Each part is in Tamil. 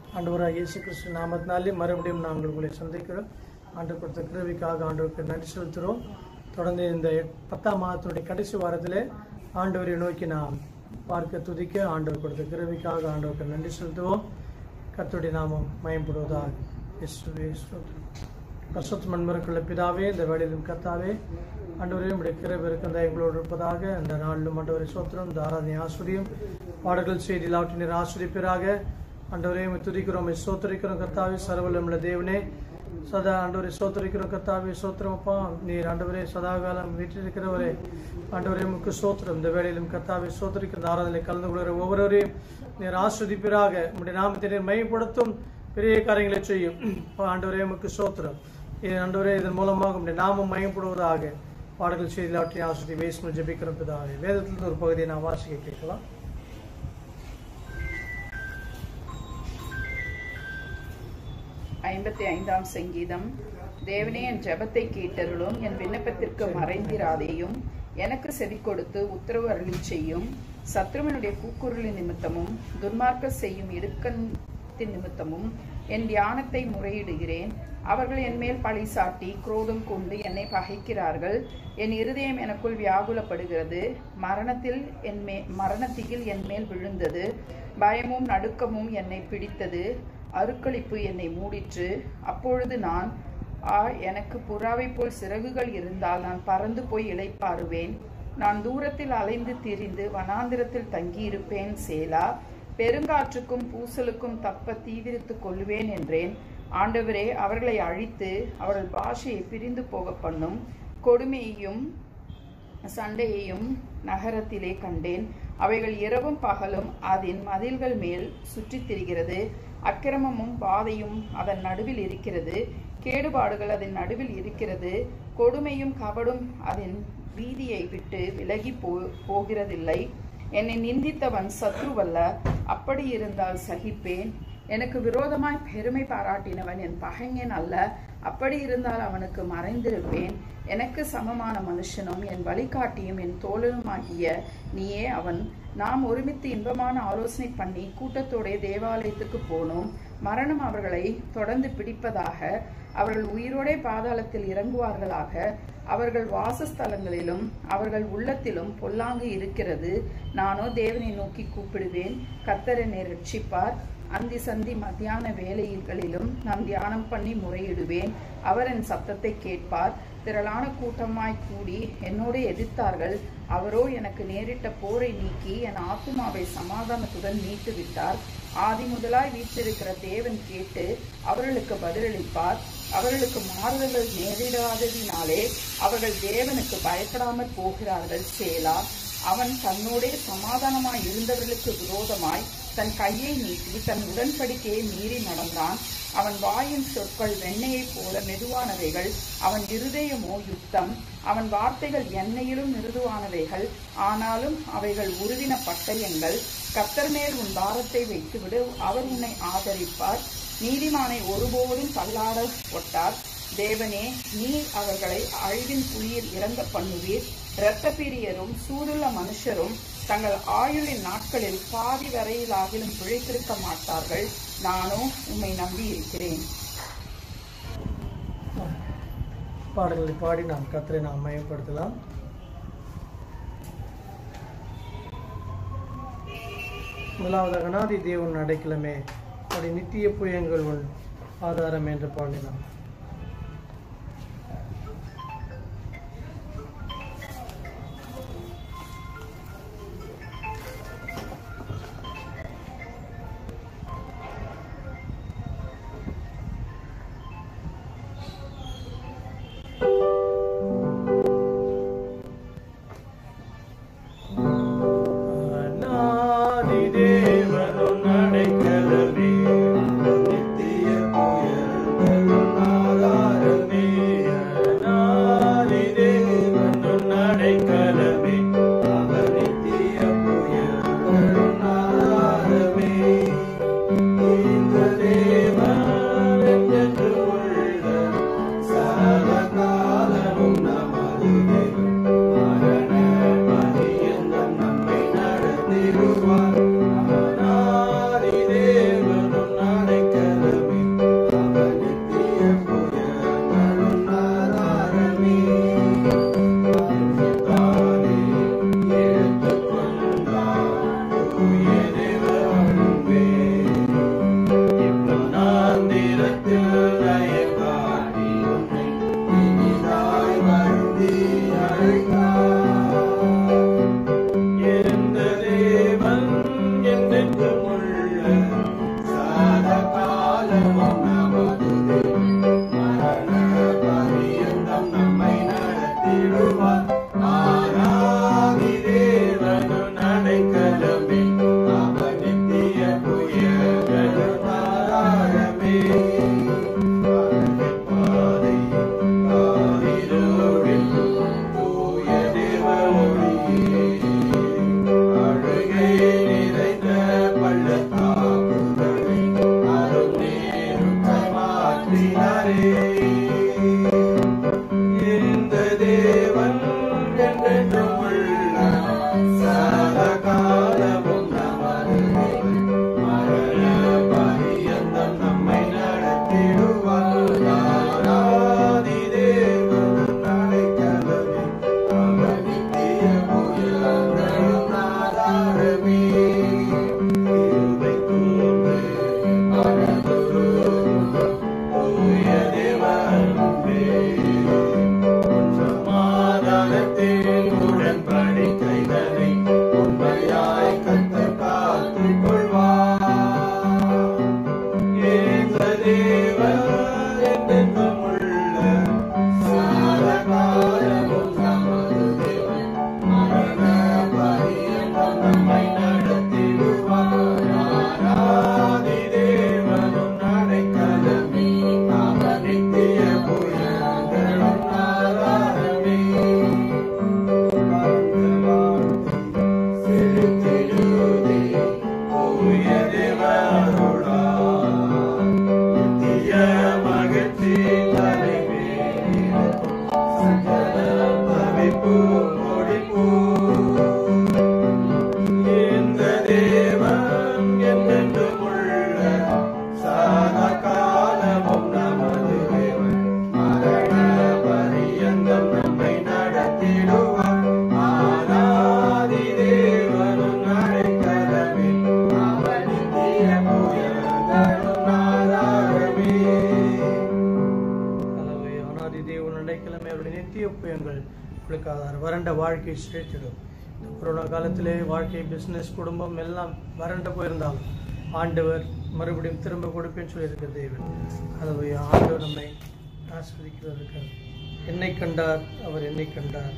ஆண்டவராக இயேசு கிறிஸ்து நாமத்தினாலே மறுபடியும் நாங்கள் உங்களை சந்திக்கிறோம் ஆண்டு கொடுத்த கிருவிக்காக ஆண்டவருக்கு நன்றி செலுத்துகிறோம் தொடர்ந்து இந்த பத்தாம் மாதத்துடைய கடைசி வாரத்திலே ஆண்டவரை நோக்கி நாம் பார்க்க துதிக்க ஆண்டவர் கொடுத்த கிருவிக்காக ஆண்டவருக்கு நன்றி செலுத்துவோம் கர்த்தருடைய நாமம் மயம்படுவதாக இயேசுவே ஸ்தோத்திரம். பரிசுத்த மண்மருக்குள்ள பிதாவே இந்த வேளையிலும் கர்த்தாவே ஆண்டவரே உடைய கிருபை இருக்கின்ற எங்களோடு இருப்பதாக இந்த நாளிலும் ஆண்டவரை சோத்திரம் இந்த ஆராதனை ஆசிரியம் பாடல்கள் செய்தி எல்லாவற்றினர் ஆசிரியப்பிறாக ஆண்டவரே உம்மை துதிக்கிறோம் உம்மை சோத்தரிக்கிறோம் கர்த்தாவே சர்வலமுள்ள தேவனே சதா ஆண்டவரை சோத்தரிக்கிறோம் கர்த்தாவே சோத்திரமப்பா நீர் ஆண்டவரே சதாகாலம் வீட்டிருக்கிறவரே ஆண்டவரே முக்கு சோத்திரம் இந்த வேளையிலும் கர்த்தாவை சோத்தரிக்கிற இந்த ஆராதனை கலந்து கொள்கிற ஒவ்வொருவரையும் நீர் ஆஸ்வதிப்பிறாக உம்முடைய நாமத்தை நீர் மையப்படுத்தும் பெரிய காரியங்களை செய்யும் ஆண்டவரே உமக்கு சோத்திரம் இது ஆண்டவரே இதன் மூலமாக உம்முடைய நாமம் மையப்படுவதாக பாடல்கள் செய்தியில் அவற்றை ஆசிரியர் வேஸ்மல் ஜெபிக்கிறோம் பிதாவே வேதத்திலிருந்து ஒரு பகுதியை நான் வாசிக்க கேட்கலாம் ஐம்பத்தி ஐந்தாம் சங்கீதம் தேவனே என் ஜெபத்தை கேட்டருளும் என் விண்ணப்பத்திற்கு மறைந்திராதேயும் எனக்கு செவி கொடுத்து உத்தரவு அருளி செய்யும் சத்ருவனுடைய கூக்குரலின் நிமித்தமும் துன்மார்க்க செய்யும் இடுக்கத்தின் நிமித்தமும் என் தியானத்தை முறையிடுகிறேன் அவர்கள் என் மேல் பழி சாட்டி குரோதம் கொண்டு என்னை பகைக்கிறார்கள் என் இருதயம் எனக்குள் வியாகுலப்படுகிறது மரணத்தில் என் மே மரணத்தியில் என் மேல் விழுந்தது பயமும் நடுக்கமும் என்னை பிடித்தது அருக்களிப்பு என்னை மூடிற்று அப்பொழுது நான் ஆ எனக்கு புறாவைப் போல் சிறகுகள் இருந்தால் நான் பறந்து போய் இளைப்பாறுவேன் நான் தூரத்தில் அலைந்து திரிந்து வனாந்திரத்தில் தங்கியிருப்பேன் சேலா பெருங்காற்றுக்கும் பூசலுக்கும் தப்ப தீவிரித்துக் கொள்ளுவேன் என்றேன் ஆண்டவரே அவர்களை அழித்து அவர்கள் பாஷையை பிரிந்து போக பண்ணும் கொடுமையையும் சண்டையையும் நகரத்திலே கண்டேன் அவைகள் இரவும் பகலும் அதன் மதில்கள் மேல் சுற்றித் திரிகிறது அக்கிரமமும் பாதையும் அதன் நடுவில் இருக்கிறது கேடுபாடுகள் அதன் நடுவில் இருக்கிறது கொடுமையும் கபடும் அதன் வீதியை விட்டு விலகி போ போகிறதில்லை என்னை நிந்தித்தவன் சத்ருவல்ல அப்படி இருந்தால் சகிப்பேன் எனக்கு விரோதமாய் பெருமை பாராட்டினவன் என் பகைஞன் அல்ல அப்படி இருந்தால் அவனுக்கு மறைந்திருப்பேன் எனக்கு சமமான மனுஷனும் என் வழிகாட்டியும் என் தோழனுமாகிய நீயே அவன் நாம் ஒருமித்து இன்பமான ஆலோசனை பண்ணி கூட்டத்தோடைய தேவாலயத்துக்கு போனோம் மரணம் அவர்களை தொடர்ந்து பிடிப்பதாக அவர்கள் உயிரோடே பாதாளத்தில் இறங்குவார்களாக அவர்கள் வாசஸ்தலங்களிலும் அவர்கள் உள்ளத்திலும் பொல்லாங்கு இருக்கிறது நானோ தேவனை நோக்கி கூப்பிடுவேன் கர்த்தர் என்னை ரட்சிப்பார் அந்தி சந்தி மத்தியான வேலைகளிலும் நான் தியானம் பண்ணி முறையிடுவேன் அவர் என் சத்தத்தை கேட்பார் திரளான கூட்டமாய் கூடி என்னோடு எதிர்த்தார்கள் அவரோ எனக்கு நேரிட்ட போரை நீக்கி என் ஆத்துமாவை சமாதானத்துடன் மீட்டு விட்டார் ஆதி முதலாய் வீற்றிருக்கிற தேவன் கேட்டு அவர்களுக்கு பதிலளிப்பார் அவர்களுக்கு மாறுதல்கள் நேரிடாததினாலே அவர்கள் தேவனுக்கு பயப்படாமல் போகிறார்கள் சேலா அவன் தன்னோடே சமாதானமாய் இருந்தவர்களுக்கு விரோதமாய் தன் கையை நீட்டி தன் உடன்படிக்கையை மீறி நடந்தான் அவன் வாயின் சொற்கள் வெண்ணையைப் போல மெதுவானவைகள் அவன் இருதயமோ யுத்தம் அவன் வார்த்தைகள் எண்ணெயிலும் மிருதுவானவைகள் ஆனாலும் அவைகள் உருவின பட்டயங்கள் கத்தர் மேல் உன் பாரத்தை வைத்துவிடு அவர் உன்னை ஆதரிப்பார் நீதிமானை ஒருபோதும் தள்ளாட ஒட்டார் தேவனே நீர் அவர்களை அழிவின் குழியில் இறங்க பண்ணுவீர் இரத்த பிரியரும் சூடுள்ள மனுஷரும் தங்கள் ஆயுளின் நாட்களில் பாதி வரையிலாகிலும் பிழைத்திருக்க மாட்டார்கள் நானோ உம்மை நம்பி இருக்கிறேன் பாடல்களை பாடி நாம் கத்தரை நாம் மயப்படுத்தலாம் முதலாவது அகனாதி தேவன் அடைக்கலமே அப்படி நித்திய புயங்கள் உன் ஆதாரம் என்று பாடினான் அநாதி தேவனும் அடைக்கலமே நித்திய புயல்களும் ஆதாரமே அநாதி தேவனும் அடைக்கலமே அவர் நித்திய புயல்களும் ஆதாரமே இந்த தேவன் என்று உள்ள சகல காலமும் நமது மரண பரியந்தம் நம்மை நடத்திடுவார் அநாதி தேவனும் நடை ஒப்புயங்கள் உங்களுக்கு ஆதாரம் வறண்ட வாழ்க்கை செழித்திடும் இந்த கொரோனா காலத்திலே வாழ்க்கை பிஸ்னஸ் குடும்பம் எல்லாம் வறண்டு போயிருந்தாலும் ஆண்டவர் மறுபடியும் திரும்ப கொடுப்பேன்னு சொல்லியிருக்கிற தேவன் அதுவே ஆண்டவர் நம்மை ஆஸ்வதிக்கிறதுக்கு என்னை கண்டார் அவர் என்னை கண்டார்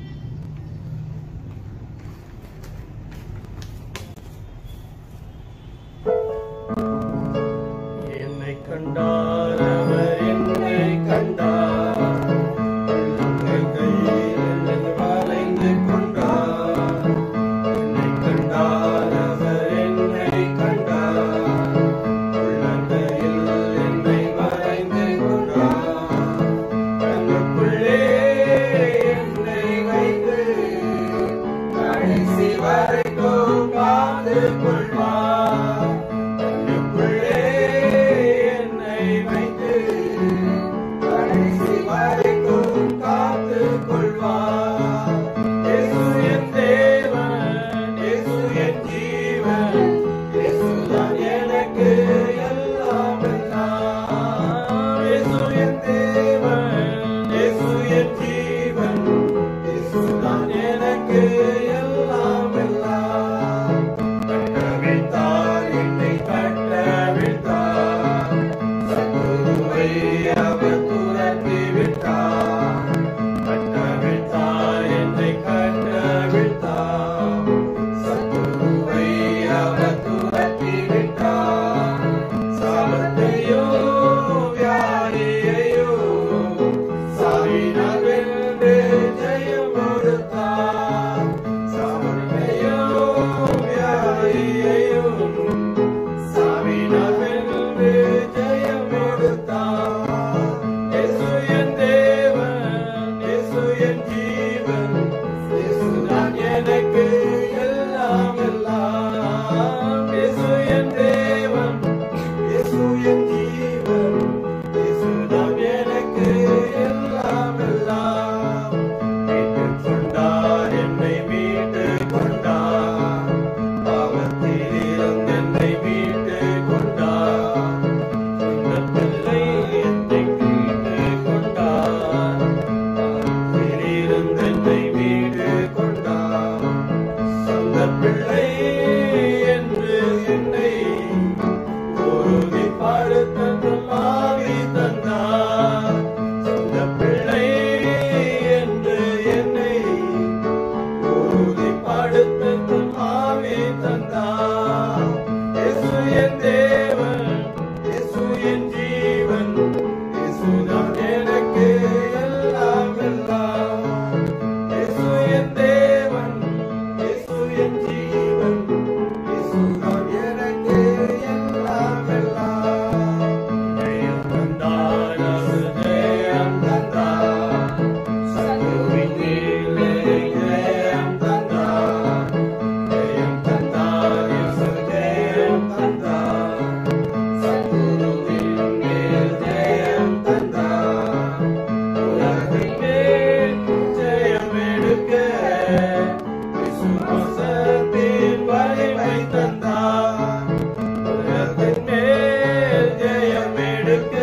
என்னை கண்டார் அவர் என்னை கண்டார் உள்ளங்கை கையில் என்னை வரைந்து கொண்டார் என்னை கண்டார் அவர் என்னை கண்டார் உள்ளங்கையில் என்னை வரைந்து கொண்டார் கண்ணுக்குள்ளே என்னை வைத்து கடைசி வரைக்கும் காத்து கொள்வார் கண்ணுக்குள்ளே என்னை வைத்து கடைசி வரைக்கும் காத்து கொள்வார் இயேசு என் தேவன் இயேசு என் ஜீவன் இயேசுதான் எனக்கு எல்லாம் எல்லாம் இயேசு என் தேவன் இயேசு என் ஜீவன் இயேசுதான் எனக்கு எல்லாம் எல்லாம் கட்டவிழ்த்தார் என்னை கட்டவிழ்த்தார் சத்துருவை அவர் துரத்தி விட்டார் கட்டவிழ்த்தார் என்னை கட்டவிழ்த்தார் சத்துருவை அவர் துரத்தி விட்டார் சாபத்தையோ வியாதியையோ சாவினால் வென்று ஜெயம் கொடுத்தார் சாபத்தையோ வியாதியையோ சாவினால் வென்று ஜெயம் கொடுத்தார் இயேசு என் தேவன் இயேசு என் ஜீவன் இயேசுதான் எனக்கு எல்லாம் எல்லாம் இயேசு என் தேவன் இயேசு என் ஜீவன் இயேசுதான் எனக்கு எல்லாம் எல்லாம் மீட்டுக் கொண்டார் என்னை மீட்டுக் கொண்டார் பாவத்தில் இருந்து என்னை மீட்டுக் கொண்டார் சொந்த பிள்ளை என்னை மீட்டுக் கொண்டார் பாவத்தில் இருந்து என்னை மீட்டுக் கொண்டார் சொந்த பிள்ளை என்று என்னை உறுதிப்படுத்தும் ஆவி தந்தார் சொந்த பிள்ளை என்று என்னை உறுதிப்படுத்தும் ஆவி தந்தார் இயேசு என் தேவன் இயேசு என் ஜீவன் இயேசுதான் எனக்கு எல்லாம் எல்லாம் இயேசு என் தேவன் இயேசு என் ஜீவன் இயேசுதான் எனக்கு எல்லாம் எல்லாம் ஜெயம் தந்தார் அவர் ஜெயம் தந்தார் சத்துருவின் மேலே ஜெயம் தந்தார் ஜெயம் தந்தார் இயேசு ஜெயம் தந்தார் சத்துருவின் மேல் ஜெயம் தந்தார் உலகின் மேல் ஜெயம் எடுக்க விசுவாசத்தின் வலிமை தந்தார் உலகின் மேல் ஜெயம் எடுக்க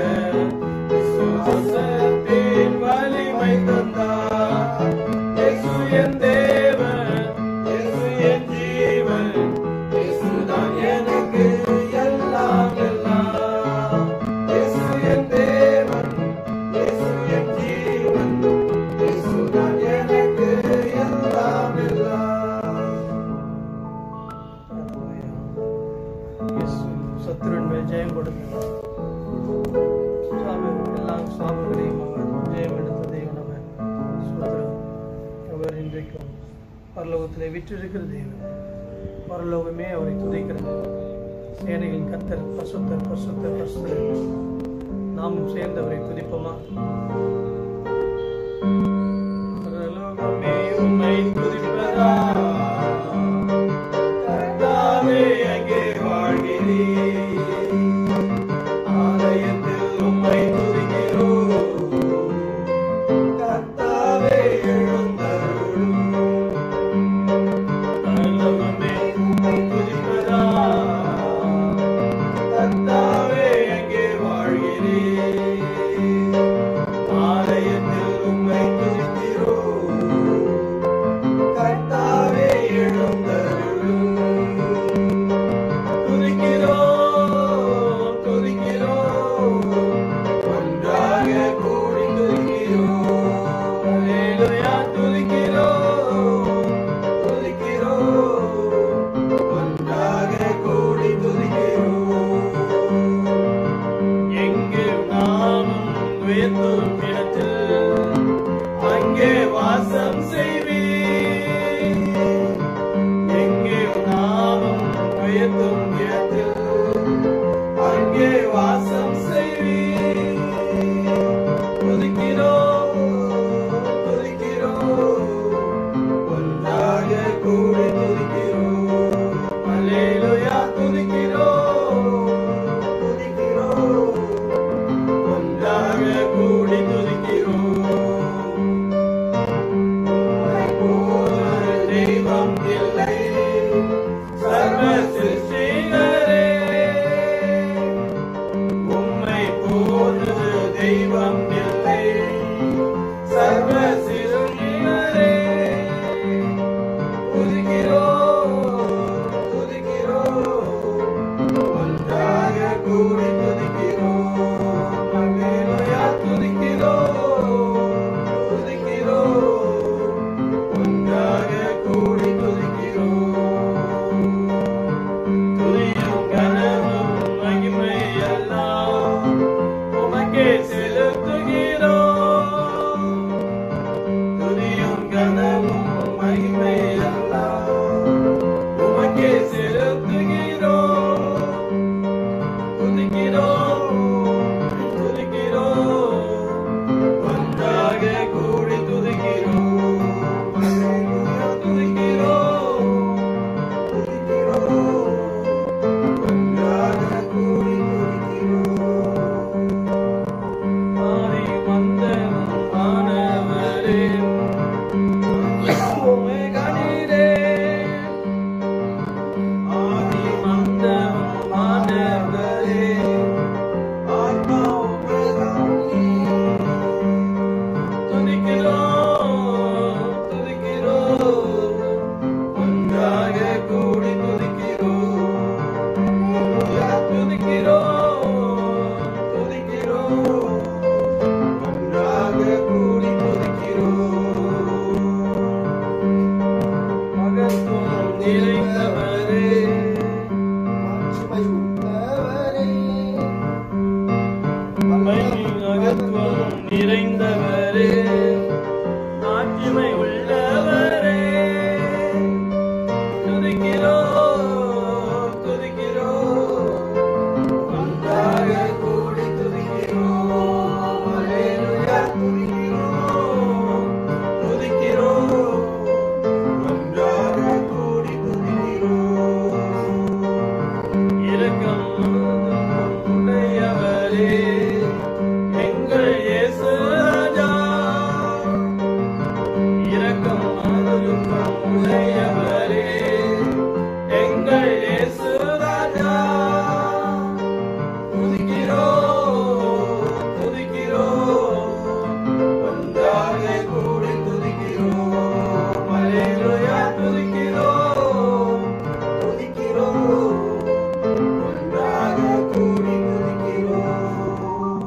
விசுவாசத்தின் வலிமை தந்தார் இயேசு என் தேவன் இயேசு என் ஜீவன் இயேசுதான் எனக்கு எல்லாம் எல்லாம் இயேசு என் தேவன் இயேசு என் ஜீவன் இயேசுதான் எனக்கு எல்லாம் எல்லாம் இயேசு சத்துருவின் மேல் ஜெயம் கொடுக்கிறார் சாமி எல்லாம் சாமிகளையும் அவர் ஜெயம் எடுத்த தெய்வன் அவர் சோதரம் அவர் இன்றைக்கும் பரலோகத்திலே விற்றிருக்கிற தெய்வன் பரலோகமே அவரை துதிக்கிறது சேனைகளின் கத்தர் பசுத்தர் பசுத்தர் பசுத்தர் நாமும் சேர்ந்து அவரை துதிப்போமா பரலோகமே உம்மை துதிப்பதா கர்த்தாவே அங்கே வாழ்கிறீர் ஆலயத்தில் உம்மை துதிக்கிறோம் கர்த்தாவே எழுந்தருளும் பரலோகமே உம்மை துதிப்பதா கர்த்தாவே அங்கே வாழ்கிறீர் ஆலயத்தில் உம்மை கூடி துதிக்கிறோம் அல்லேலூயா துதிக்கிறோம் துதிக்கிறோம் ஒன்றாக கூடி துதிக்கிறோம் துதியும் கனமும் மகிமை எல்லாம் உமக்கே செலுத்துகிறோம் துதியும் கனமும் மகிமை எல்லாம் உமக்கே செலுத்துகிறோம் துதிக்கிறோம் துதிக்கிறோம் ஒன்றாக கூடி துதிக்கிறோம் அல்லேலூயா துதிக்கிறோம் துதிக்கிறோம் ஒன்றாக கூடி துதிக்கிறோம் ஆதி வந்தவன் ஆனவரே உம்மை கண்டீரே ஆதி வந்தவன் ஆனவரே ஆத்மா உம்மை துதிக்கிறோம் துதிக்கிறோம் ஒன்றாக கூடி துதிக்கிறோம் துதிக்கிறோம் துதிக்கிறோம் ஒன்றாக கூடி துதிக்கிறோம் மகத்துவம் நிறைந்தவரே மகத்துவம் நிறைந்தவரே ஆட்சிமை உள்ளவரே துதிக்கிறோம் துதிக்கிறோம் ஒன்றாக கூடி துதிக்கிறோம் அல்லேலூயா துதிக்கிறோம் துதிக்கிறோம் ஒன்றாக கூடி துதிக்கிறோம் இரக்கம் உடையவரே எங்கள் இயேசு ராஜா இரக்கம் மனதுக்கம் உடையவரே எங்கள் இயேசு ராஜா துதிக்கிறோம் துதிக்கிறோம் ஒன்றாக கூடி துதிக்கிறோம் அல்லேலூயா துதிக்கிறோம் துதிக்கிறோம் ஒன்றாக கூடி துதிக்கிறோம்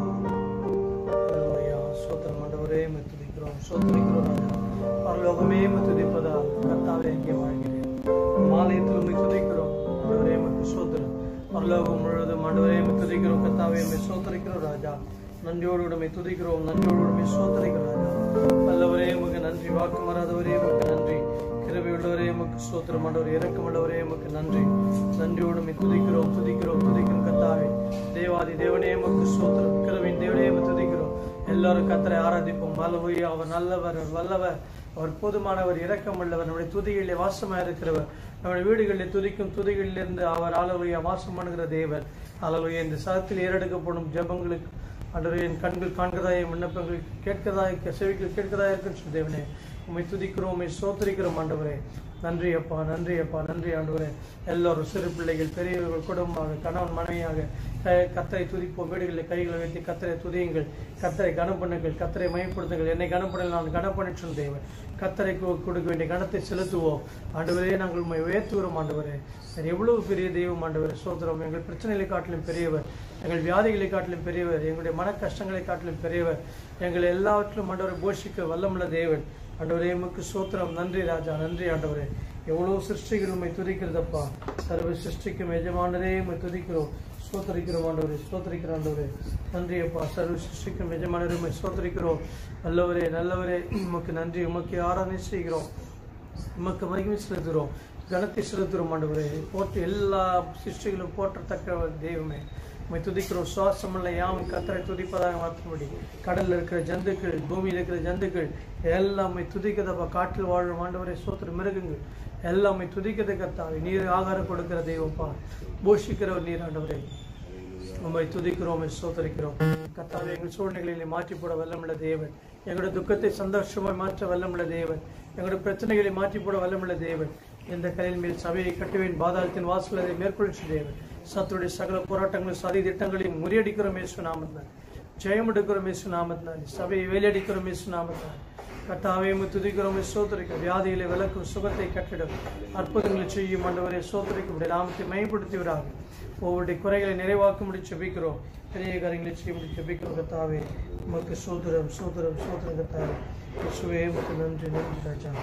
ஹalleluya ஸ்தோத்திரம் ஆண்டவரே உம்மை துதிக்கிறோம் ஸ்தோத்திரிக்கிறோம் ராஜா பரலோகமே உம்மை துதிப்பதால் கர்த்தாவே இங்கே வாழ்கிறேன் மாலயத்தில் உம்மை துதிக்கிறோம் ஆண்டவரே உமக்கு ஸ்தோத்திரம் பரலோகம் முழுவதும் ஆண்டவரே உம்மை துதிக்கிறோம் கர்த்தாவே உம்மை ஸ்தோத்திரிக்கிறோம் ராஜா நன்றியோடு உம்மை துதிக்கிறோம் நன்றியோடு உம்மை ஸ்தோத்திரிக்கிறோம் ராஜா நல்லவரே உமக்கு நன்றி வாக்கு மாறாதவரே உமக்கு நன்றி கிருபை உள்ளவரே உமக்கு ஸ்தோத்திரம் ஆண்டவரே இரக்கம் உள்ளவரே உமக்கு நன்றி நன்றியோடு உம்மை துதிக்கிறோம் துதிக்கிறோம் துதிக்கிறோம் கர்த்தாவே தேவாதி தேவனே உமக்கு ஸ்தோத்திரம் கிருபின் தேவனே உம்மை துதிக்கிறோம் எல்லாரும் கத்தரை ஆராதிப்போம் வல்லவுயா அவர் நல்லவர் அவர் வல்லவர் அவர் போதுமானவர் இரக்கமுள்ளவர் நம்முடைய துதிகளிலே வாசமாக இருக்கிறவர் நம்முடைய வீடுகளில் துதிக்கும் துதிகளிலிருந்து அவர் ஆலவையா வாசம் பண்ணுகிற தேவர் ஆலவையா இந்த சதத்தில் ஏறெடுக்கப்படும் ஜெபங்களுக்கு ஆண்டவரே என் கண்கள் காண்கிறதா என் விண்ணப்பங்கள் கேட்கிறதா செவிகள் கேட்கிறதா இருக்குன்னு தேவனே உம்மை துதிக்கிறோம் உம்மை சோத்தரிக்கிறோம் ஆண்டவரே நன்றி அப்பா நன்றி அப்பா நன்றி ஆண்டவரே எல்லாரும் சிறு பிள்ளைகள் பெரியவர்கள் குடும்பமாக கணவன் மனைவியாக க- கத்தரை துதிப்போம் வீடுகளில் கைகளை வைத்து கத்தரை துதியுங்கள் கத்தரை கனப்பண்ணுங்கள் கத்தரை மயப்படுத்துங்கள் என்னை கனப்படல் நான் கனப்பணிச்சும் தேவன் கத்தரை கு- கொடுக்க வேண்டிய கணத்தை செலுத்துவோம் ஆண்டவரே நாங்கள் உண்மை உயர்த்துகிறோம் ஆண்டவரே நீர் எவ்வளவு பெரிய தெய்வம் ஆண்டவரே சோதரம் எங்கள் பிரச்சனைகளை காட்டிலும் பெரியவர் எங்கள் வியாதிகளை காட்டிலும் பெரியவர் எங்களுடைய மன கஷ்டங்களை காட்டிலும் பெரியவர் எங்களை எல்லாவற்றிலும் ஆண்டவரை போஷிக்க வல்லமுள்ள தேவன் ஆண்டவரே உமக்கு சோத்திரம் நன்றி ராஜா நன்றி ஆண்டவரே எவ்வளவு சிருஷ்டிகள் உண்மை துதிக்கிறதப்பா சர்வ சிருஷ்டிக்கும் எஜமானரே உண்மை துதிக்கிறோம் ஸ்தோத்தரிக்கிறோம் ஆண்டவரே ஸ்தோத்தரிக்கிறோம் ஆண்டவரே நன்றி அப்பா சர்வ சிருஷ்டிக்கும் எஜமானரே உண்மை ஸ்தோத்தரிக்கிறோம் நல்லவரே நல்லவரே உமக்கு நன்றி உமக்கு ஆராதனை செய்கிறோம் உமக்கு மகிமை செலுத்துகிறோம் கனத்தை செலுத்துகிறோம் ஆண்டவரே போட்டு எல்லா சிருஷ்டிகளும் போற்றத்தக்க தெய்வமே உம்மை துதிக்கிறோம் சுவாசமுள்ள யாவும் கத்தரை துதிப்பதாக மாற்றும்படி கடல்ல இருக்கிற ஜந்துக்கள் பூமியில் இருக்கிற ஜந்துக்கள் எல்லாமே துதிக்கிறதப்பா காட்டில் வாழும் ஆண்டவரே சோத்திர மிருகங்கள் எல்லாமே துதிக்கிறது கத்தாவே நீர் ஆகாரம் கொடுக்கிற தெய்வப்பா போஷிக்கிறவர் நீர் ஆண்டவரே உம்மை துதிக்கிறோம் உம்மை ஸ்தோத்தரிக்கிறோம் கர்த்தாவே எங்கள் சூழ்நிலைகளை மாற்றி போட வல்லமுள்ள தேவன் எங்களுடைய துக்கத்தை சந்தோஷமாய் மாற்ற வல்லமுள்ள தேவன் எங்களுடைய பிரச்சனைகளை மாற்றி போட வல்லமுள்ள தேவன் இந்த கலையின் மேல் சபையை கட்டுவேன் பாதாளத்தின் வாசல் அதை மேற்கொள்ளும் தேவன் சத்துடைய சகல போராட்டங்களும் சதி திட்டங்களையும் முறியடிக்கிறோம் இயேசு நாமத்தினால் ஜெயம் எடுக்கிறோம் இயேசு நாமத்தினால் சபையை வேலையடிக்கிறோம் இயேசு நாமத்தினால் கர்த்தாவே உம்மை துதிக்கிறோம் சோதரிக்க வியாதிகளை விளக்கும் சுகத்தை கட்டிடும் அற்புதங்களை செய்யும் ஆண்டவரை சோதரிக்க உடைய நாமத்தை மேம்படுத்துவராக ஒவ்வொருடைய குறைகளை நிறைவாக்கும்படி செபிக்கிறோம் பெரிய காரியங்களை செய்யும்படி செபிக்கிறோம் கர்த்தாவே உமக்கு சோதரம் சோதரம் சோதரம் கர்த்தாவே இயேசுவே உமக்கு நன்றி நன்றி ராஜா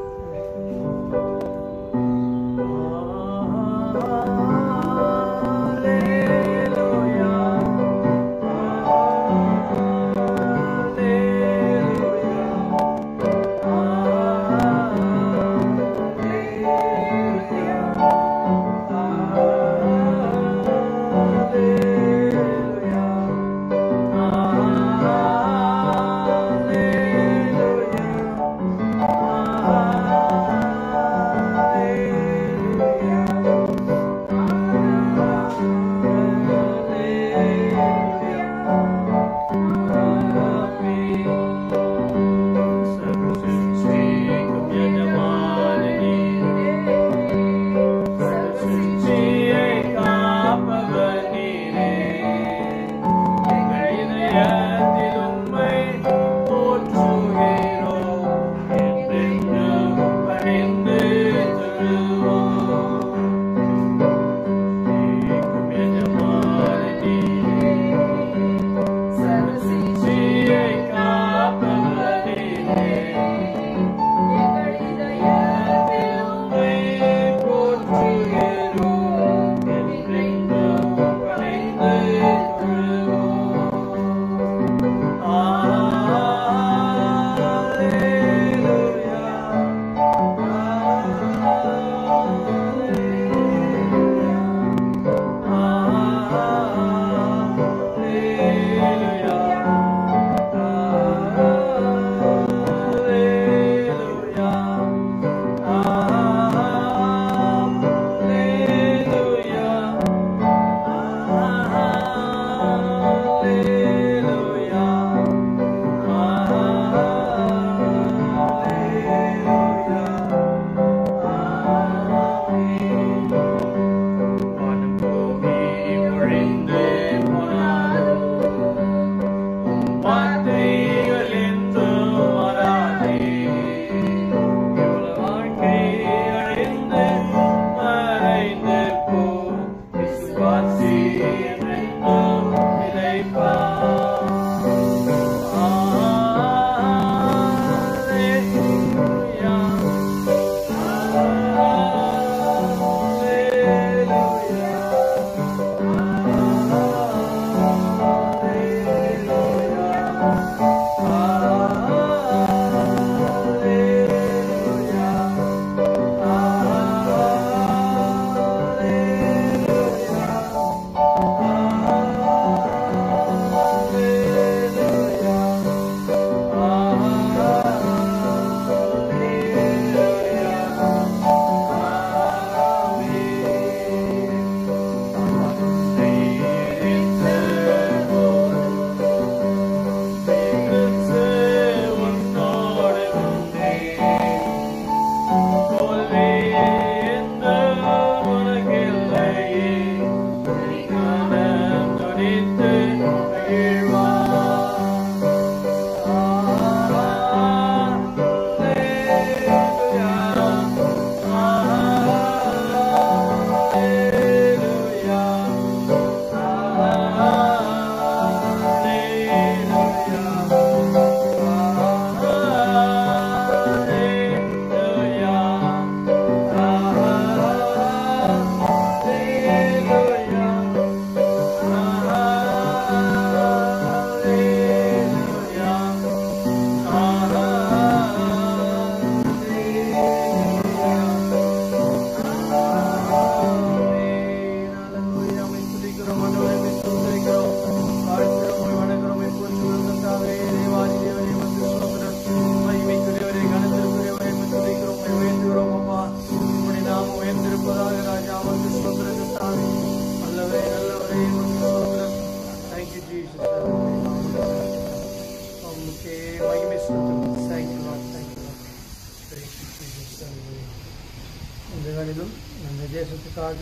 இந்த வேளையிலும் நம்ம தேசத்துக்காக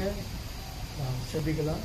நாம் செபிக்கலாம்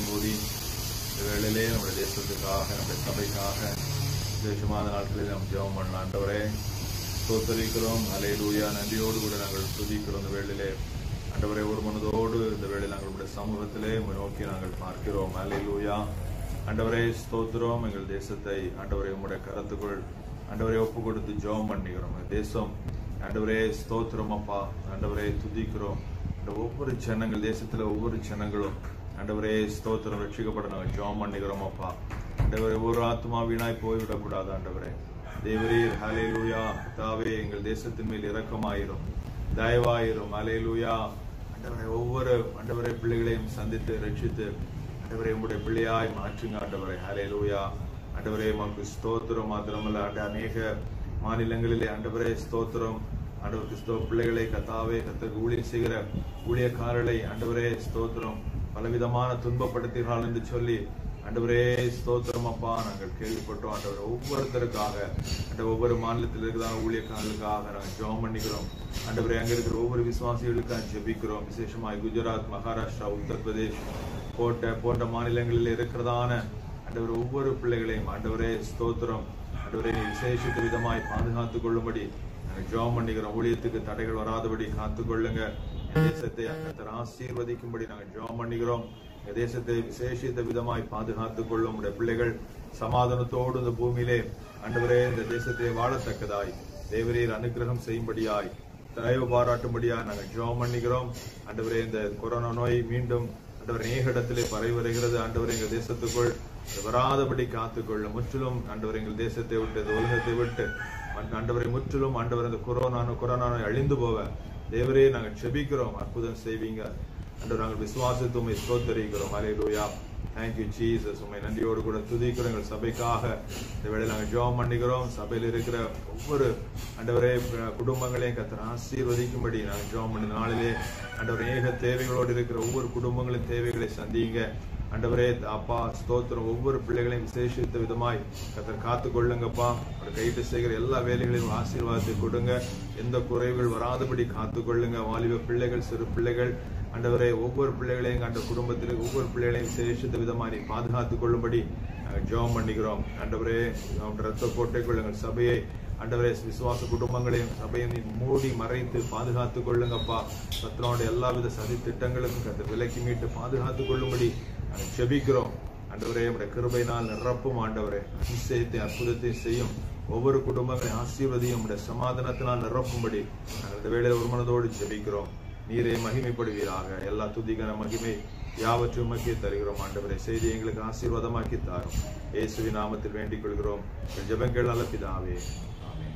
மூடி இந்த வேளையிலே நம்முடைய தேசத்துக்காக நம்முடைய சபைக்காக விசேஷமான நாட்களில் நாம் ஜெபம் பண்ணலாம் ஆண்டவரே ஸ்தோத்தரிக்கிறோம் அலையிலூயா நன்றியோடு கூட நாங்கள் துதிக்கிறோம் இந்த வேளையிலே ஆண்டவரே ஒரு மனதோடு இந்த வேளையில் நாங்கள் உங்களுடைய சமூகத்திலே உம்மை நோக்கி நாங்கள் பார்க்கிறோம் அலையிலூயா ஆண்டவரே ஸ்தோத்திரம் எங்கள் தேசத்தை ஆண்டவரே உம்முடைய கரத்துக்குள் ஆண்டவரே ஒப்பு கொடுத்து ஜெபம் பண்ணிக்கிறோம் எங்கள் தேசம் ஆண்டவரே ஸ்தோத்திரம் அப்பா ஆண்டவரே துதிக்கிறோம் இந்த ஒவ்வொரு ஜனங்கள் தேசத்துல ஒவ்வொரு ஜனங்களும் ஆண்டவரே ஸ்தோத்திரம் ரட்சிக்கப்பட நாங்கள் ஜெபம் பண்ணிக்கிறோம் அப்பா ஆண்டவரே ஒரு ஆத்மா வீணாய் போய்விடக்கூடாது ஆண்டவரே தேவரீர் ஹalleluya தாவே எங்கள் தேசத்தின் மேல் இரக்கமாயிரும் தயவாயிரும் ஹalleluya ஆண்டவரே ஒவ்வொரு ஆண்டவரே பிள்ளைகளையும் சந்தித்து ரட்சித்து ஆண்டவரே உங்களுடைய பிள்ளையாய் மாற்றுங்க ஆண்டவரே ஹalleluya ஆண்டவரே உமக்கு ஸ்தோத்திரம் மாத்திரமல்ல ஆண்ட அநேக மாநிலங்களிலே ஆண்டவரே ஸ்தோத்திரம் ஆண்டவர் கிறிஸ்தவ பிள்ளைகளை கத்தாவே கத்தருக்கு ஊழியம் செய்கிற ஊழியக்காரர்களை ஆண்டவரே ஸ்தோத்திரம் பலவிதமான துன்பப்படுத்துகிறாள் என்று சொல்லி ஆண்டவரே ஸ்தோத்திரம் அப்பா நாங்கள் கேள்விப்பட்டோம் ஆண்டவர் ஒவ்வொருத்தருக்காக அந்த ஒவ்வொரு மாநிலத்தில் இருக்கிறதான ஊழியக்காரர்களுக்காக நாங்கள் ஜெபம் பண்ணிக்கிறோம் ஆண்டவரே அங்க இருக்கிற ஒவ்வொரு விசுவாசிகளுக்காக ஜெபிக்கிறோம் விசேஷமாய் குஜராத் மகாராஷ்டிரா உத்தரப்பிரதேஷ் போன்ற போன்ற மாநிலங்களில் இருக்கிறதான ஆண்டவர் ஒவ்வொரு பிள்ளைகளையும் ஆண்டவரே ஸ்தோத்திரம் ஆண்டவரே நீ விசேஷித்த விதமாய் பாதுகாத்துக் கொள்ளும்படி நாங்கள் ஜெபம் பண்ணிக்கிறோம் ஊழியத்துக்கு தடைகள் வராதபடி காத்துக்கொள்ளுங்க என் தேசத்தை கர்த்தர் ஆசீர்வதிக்கும்படி நாங்கள் ஜெபம் பண்ணிக்கிறோம் என் தேசத்தை விசேஷித்த விதமாய் பாதுகாத்துக் கொள்ளும் உடைய பிள்ளைகள் சமாதானத்தோடு இந்த பூமியிலே ஆண்டவரே இந்த தேசத்தை வாழத்தக்கதாய் தேவரீர் அனுக்கிரகம் செய்யும்படியாய் தயவு பாராட்டும்படியாய் நாங்கள் ஜெபம் பண்ணிக்கிறோம் ஆண்டவரே இந்த கொரோனா நோய் மீண்டும் ஆண்டவர் அநேக இடத்திலே பரவி வருகிறது ஆண்டவர் எங்கள் தேசத்துக்குள் வராதபடி காத்துக்கொள்ள முற்றிலும் ஆண்டவர் எங்கள் தேசத்தை விட்டு இந்த உலகத்தை விட்டு ஆண்டவரை முற்றிலும் ஆண்டவர் இந்த கொரோனா கொரோனா நோய் அழிந்து போக தேவரே நாங்கள் செபிக்கிறோம் அற்புதம் செய்வீங்க ஆண்டவர் நாங்கள் விசுவாசத்தை உண்மை ஸ்தோத்தரிக்கிறோம் அலையிலூயா தேங்க்யூ ஜீசஸ் உண்மை நன்றியோடு கூட துதிக்கிறோம் எங்கள் சபைக்காக இந்த வேளையில் நாங்கள் ஜெபம் பண்ணிக்கிறோம் சபையில் இருக்கிற ஒவ்வொரு ஆண்டவரே அஹ், குடும்பங்களையும் கத்தர் ஆசீர்வதிக்கும்படி நாங்கள் ஜெபம் பண்ணி நாளிலே ஆண்டவர் ஏக தேவைகளோடு இருக்கிற ஒவ்வொரு குடும்பங்களின் தேவைகளை சந்திங்க ஆண்டவரே அப்பா ஸ்தோத்திரம் ஒவ்வொரு பிள்ளைகளையும் விசேஷித்த விதமாய் கத்தர் காத்து கொள்ளுங்கப்பா அவர் கைட்டு செய்கிற எல்லா வேலைகளையும் ஆசீர்வாதத்தை கொடுங்க எந்த குறைவுகள் வராதபடி காத்து கொள்ளுங்க வாலிப பிள்ளைகள் சிறு பிள்ளைகள் ஆண்டவரே ஒவ்வொரு பிள்ளைகளையும் கண்ட குடும்பத்தில் ஒவ்வொரு பிள்ளைகளையும் விசேஷித்த விதமாய் நீ பாதுகாத்துக் கொள்ளும்படி நாங்கள் ஜெபம் பண்ணுகிறோம் ஆண்டவரே அவருடைய ரத்த கோட்டைக்குள் எங்கள் சபையை ஆண்டவரே விசுவாச குடும்பங்களையும் சபையை நீ மூடி மறைத்து பாதுகாத்துக் கொள்ளுங்கப்பா சத்ராவுடைய எல்லாவித சதி திட்டங்களுக்கும் கத்த விலக்கி மீட்டு பாதுகாத்துக் கொள்ளும்படி நாங்கள் ஜெபிக்கிறோம் ஆண்டவரே உடைய கிருபையினால் நிரப்பும் ஆண்டவரே அதிசயத்தை அற்புதத்தை செய்யும் ஒவ்வொரு குடும்பங்களை ஆசீர்வதியும் உடைய சமாதானத்தினால் நிரப்பும்படி நாங்கள் இந்த வேளையில் ஒரு மனதோடு ஜெபிக்கிறோம் நீரே மகிமைப்படுவீராக எல்லா துதிகன மகிமை யாவற்றையும் உமக்கே தருகிறோம் ஆண்டவரே செய்தி எங்களுக்கு ஆசீர்வாதமாக்கி தாரும் இயேசுவின் நாமத்தில் வேண்டிக் கொள்கிறோம் எங்கள் ஜெபங்கள் நல்ல பிதாவே ஆமென்.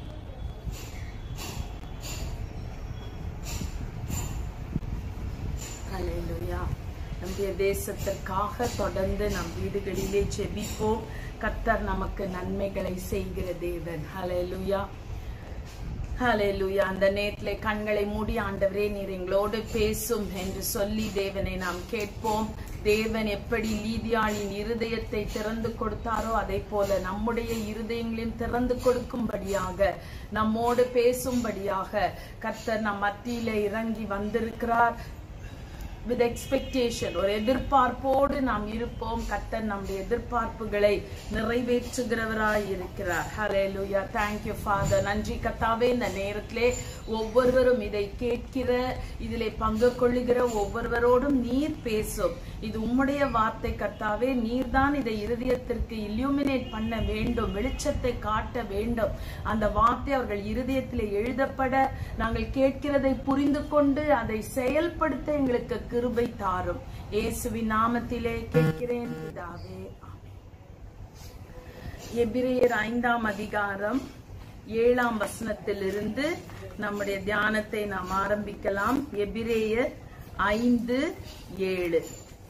ஹalleluya நம்முடைய தேசத்திற்காக தொடர்ந்து நம் வீடுகளிலே ஜெபிப்போம் கர்த்தர் நமக்கு நன்மைகளை செய்கிற தேவன் ஹalleluya ஹalleluya அந்த நேரத்திலே கண்களை மூடி ஆண்டவரே நீர் எங்களோடு பேசும் என்று சொல்லி தேவனை நாம் கேட்போம் தேவன் எப்படி லீதியாளின் இருதயத்தை திறந்து கொடுத்தாரோ அதே போல நம்முடைய இருதயங்களையும் திறந்து கொடுக்கும்படியாக நம்மோடு பேசும்படியாக கர்த்தர் நம் மத்தியிலே இறங்கி வந்திருக்கிறார் வித் எக்ஸ்பெக்டேஷன் ஒரு எதிர்பார்ப்போடு நாம் இருப்போம் கர்த்தர் நம்முடைய எதிர்பார்ப்புகளை நிறைவேற்றுகிறவராய் இருக்கிறார் ஹalleluya thank you father நன்றி கர்த்தாவே இந்த நேரத்திலே ஒவ்வொருவரும் இதை கேட்கிற இதிலே பங்கு கொள்ளுகிற ஒவ்வொருவரோடும் நீர் பேசும் இது உம்முடைய வார்த்தை கர்த்தாவே நீர்தான் இதை இருதயத்திற்கு illuminate பண்ண வேண்டும் வெளிச்சத்தை காட்ட வேண்டும் அந்த வார்த்தை அவர்கள் இருதயத்திலே எழுதப்பட நாங்கள் கேட்கிறதை புரிந்து கொண்டு அதை செயல்படுத்த எங்களுக்கு கிருபை தாரும் இயேசுவின் நாமத்திலே கேட்கிறேன் பிதாவே ஆமென். எபிரேயர் ஐந்தாம் அதிகாரம் ஏழாம் வசனத்திலிருந்து நம்முடைய தியானத்தை நாம் ஆரம்பிக்கலாம் எபிரேயர் ஐந்து ஏழு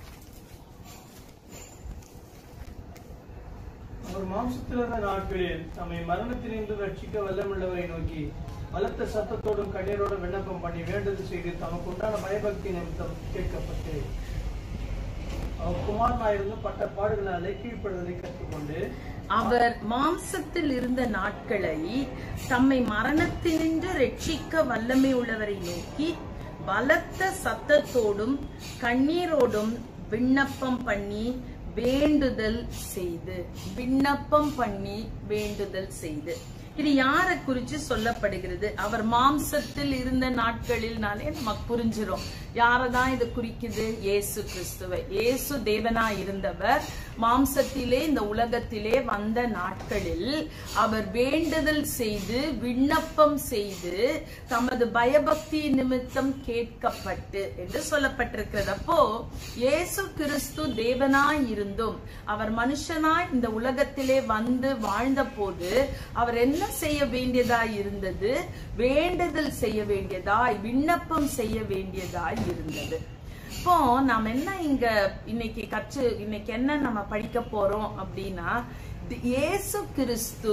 அவர் மாம்சத்திலிருந்த நாட்களில் நம்மை மரணத்தினின்று ரட்சிக்க வல்லமுள்ளவரை நோக்கி பலத்த சத்தத்தோடும் கண்ணீரோடும் விண்ணப்பம் பண்ணி வேண்டுதல் செய்து தமக்கு உண்டான பயபக்தி நிமித்தம் கேட்கப்பட்டு அவர் குமாரனாயிருந்து பட்ட பாடுகளாலே கீழ்ப்படுவதை கற்றுக்கொண்டு அவர் மாம்சத்தில் இருந்த நாட்களை தம்மை மரணத்தினின்று ரட்சிக்க வல்லமை உள்ளவரை நோக்கி பலத்த சத்தத்தோடும் கண்ணீரோடும் விண்ணப்பம் பண்ணி வேண்டுதல் செய்து விண்ணப்பம் பண்ணி வேண்டுதல் செய்து இது யாரை குறிச்சு சொல்லப்படுகிறது அவர் மாம்சத்தில் இருந்த நாட்களில்னாலே நமக்கு புரிஞ்சிரும் யாரதான் இது குறிக்குது இயேசு கிறிஸ்துவை இயேசு தேவனா இருந்தவர் மாம்சத்திலே இந்த உலகத்திலே வந்த நாட்களில் அவர் வேண்டுதல் செய்து விண்ணப்பம் செய்து தமது பயபக்தி நிமித்தம் கேட்கப்பட்டு என்று சொல்லப்பட்டிருக்கிறது அப்போ இயேசு கிறிஸ்து தேவனாய் இருந்தும் அவர் மனுஷனாய் இந்த உலகத்திலே வந்து வாழ்ந்த போது அவர் என்ன செய்ய வேண்டியதாய் இருந்தது வேண்டுதல் செய்ய வேண்டியதாய் விண்ணப்பம் செய்ய வேண்டியதாய் இருந்தது இப்போ நாம் என்ன இங்க இன்னைக்கு கற்று இன்னைக்கு என்ன நம்ம படிக்க போறோம் அப்படின்னா தி- இயேசு கிறிஸ்து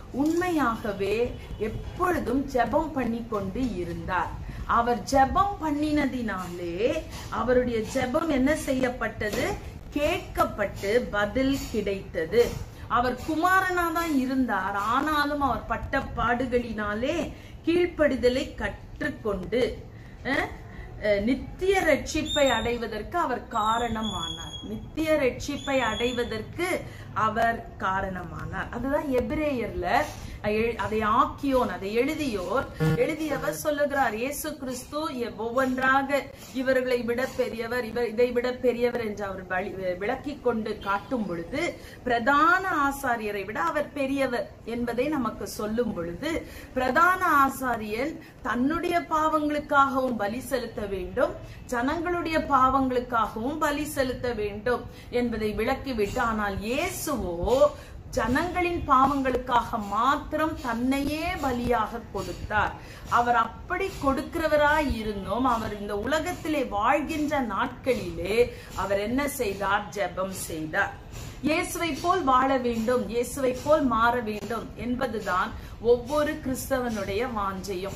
உண்மையாகவே எப்பொழுதும் ஜெபம் பண்ணி கொண்டு இருந்தார் அவர் ஜெபம் பண்ணினதினாலே அவருடைய ஜெபம் என்ன செய்யப்பட்டது கேட்கப்பட்டு பதில் கிடைத்தது அவர் குமாரனா தான் இருந்தார் ஆனாலும் அவர் பட்ட பாடுகளினாலே கீழ்ப்படிதலை கற்றுக்கொண்டு அஹ், அஹ், நித்திய ரட்சிப்பை அடைவதற்கு அவர் காரணமானார் நித்திய ரட்சிப்பை அடைவதற்கு அவர் காரணமானார் அதுதான் எபிரேயர்ல எழு- அதை ஆக்கியோன் அதை எழுதியோர் எழுதியவர் சொல்லுகிறார் இயேசு கிறிஸ்து எ- ஒவ்வொன்றாக இவர்களை விட பெரியவர் இவர் இதை விட பெரியவர் என்று அவர் வழி- விளக்கிக் கொண்டு காட்டும் பொழுது பிரதான ஆசாரியரை விட அவர் பெரியவர் என்பதை நமக்கு சொல்லும் பொழுது பிரதான ஆசாரியன் தன்னுடைய பாவங்களுக்காகவும் பலி செலுத்த வேண்டும் ஜனங்களுடைய பாவங்களுக்காகவும் பலி செலுத்த வேண்டும் என்பதை விளக்கிவிட்டு ஆனால் இயேசுவோ ஜனங்களின் பாவங்களுக்காக மாத்திரம் தன்னையே பலியாக கொடுத்தார் அவர் அப்படி கொடுக்கிறவராய் இருந்தும் அவர் இந்த உலகத்திலே வாழ்கின்ற நாட்களிலே அவர் என்ன செய்தார் ஜெபம் செய்தார் இயேசுவை போல் வாழ வேண்டும் இயேசுவை போல் மாற வேண்டும் என்பதுதான் ஒவ்வொரு கிறிஸ்தவனுடைய வாஞ்சையும்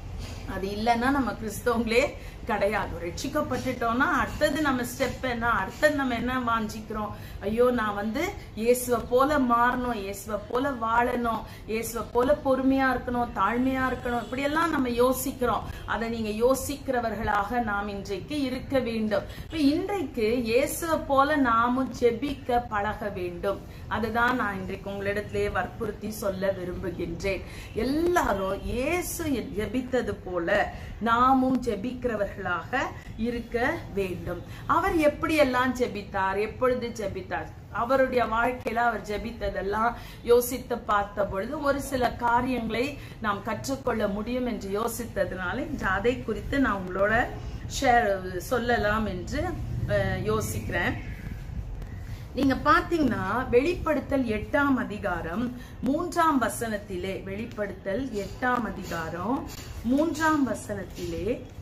அது இல்லைன்னா நம்ம கிறிஸ்தவங்களே கிடையாது ரட்சிக்கப்பட்டுட்டோம்னா அடுத்தது நம்ம ஸ்டெப் என்ன அடுத்தது நம்ம என்ன வாஞ்சிக்கிறோம் ஐயோ நான் வந்து இயேசுவை போல மாறணும் இயேசுவை போல வாழணும் இயேசுவை போல பொறுமையா இருக்கணும் தாழ்மையா இருக்கணும் இப்படியெல்லாம் நம்ம யோசிக்கிறோம் அதை நீங்க யோசிக்கிறவர்களாக நாம் இன்றைக்கு இருக்க வேண்டும் இப்ப இன்றைக்கு இயேசுவை போல நாமும் ஜெபிக்க பழக வேண்டும் அதுதான் நான் இன்றைக்கு உங்களிடத்திலே வற்புறுத்தி சொல்ல விரும்புகின்றேன் எல்லாரும் இயேசு ஜெபித்தது போல நாமும் ஜெபிக்கிறவர்களாக இருக்க வேண்டும் அவர் எப்படியெல்லாம் ஜெபித்தார் எப்பொழுது ஜெபித்தார் அவருடைய வாழ்க்கையில அவர் ஜெபித்ததெல்லாம் யோசித்து பார்த்த பொழுது ஒரு சில காரியங்களை நாம் கற்றுக்கொள்ள முடியும் என்று யோசித்ததுனால இன்று அதை குறித்து நான் உங்களோட ஷேர் சொல்லலாம் என்று அஹ், யோசிக்கிறேன் நீங்க பாத்தீங்கன்னா வெளிப்படுத்தல் எட்டாம் அதிகாரம் மூன்றாம் வசனத்திலே வெளிப்படுத்தல் எட்டாம் அதிகாரம் மூன்றாம் வசனத்திலே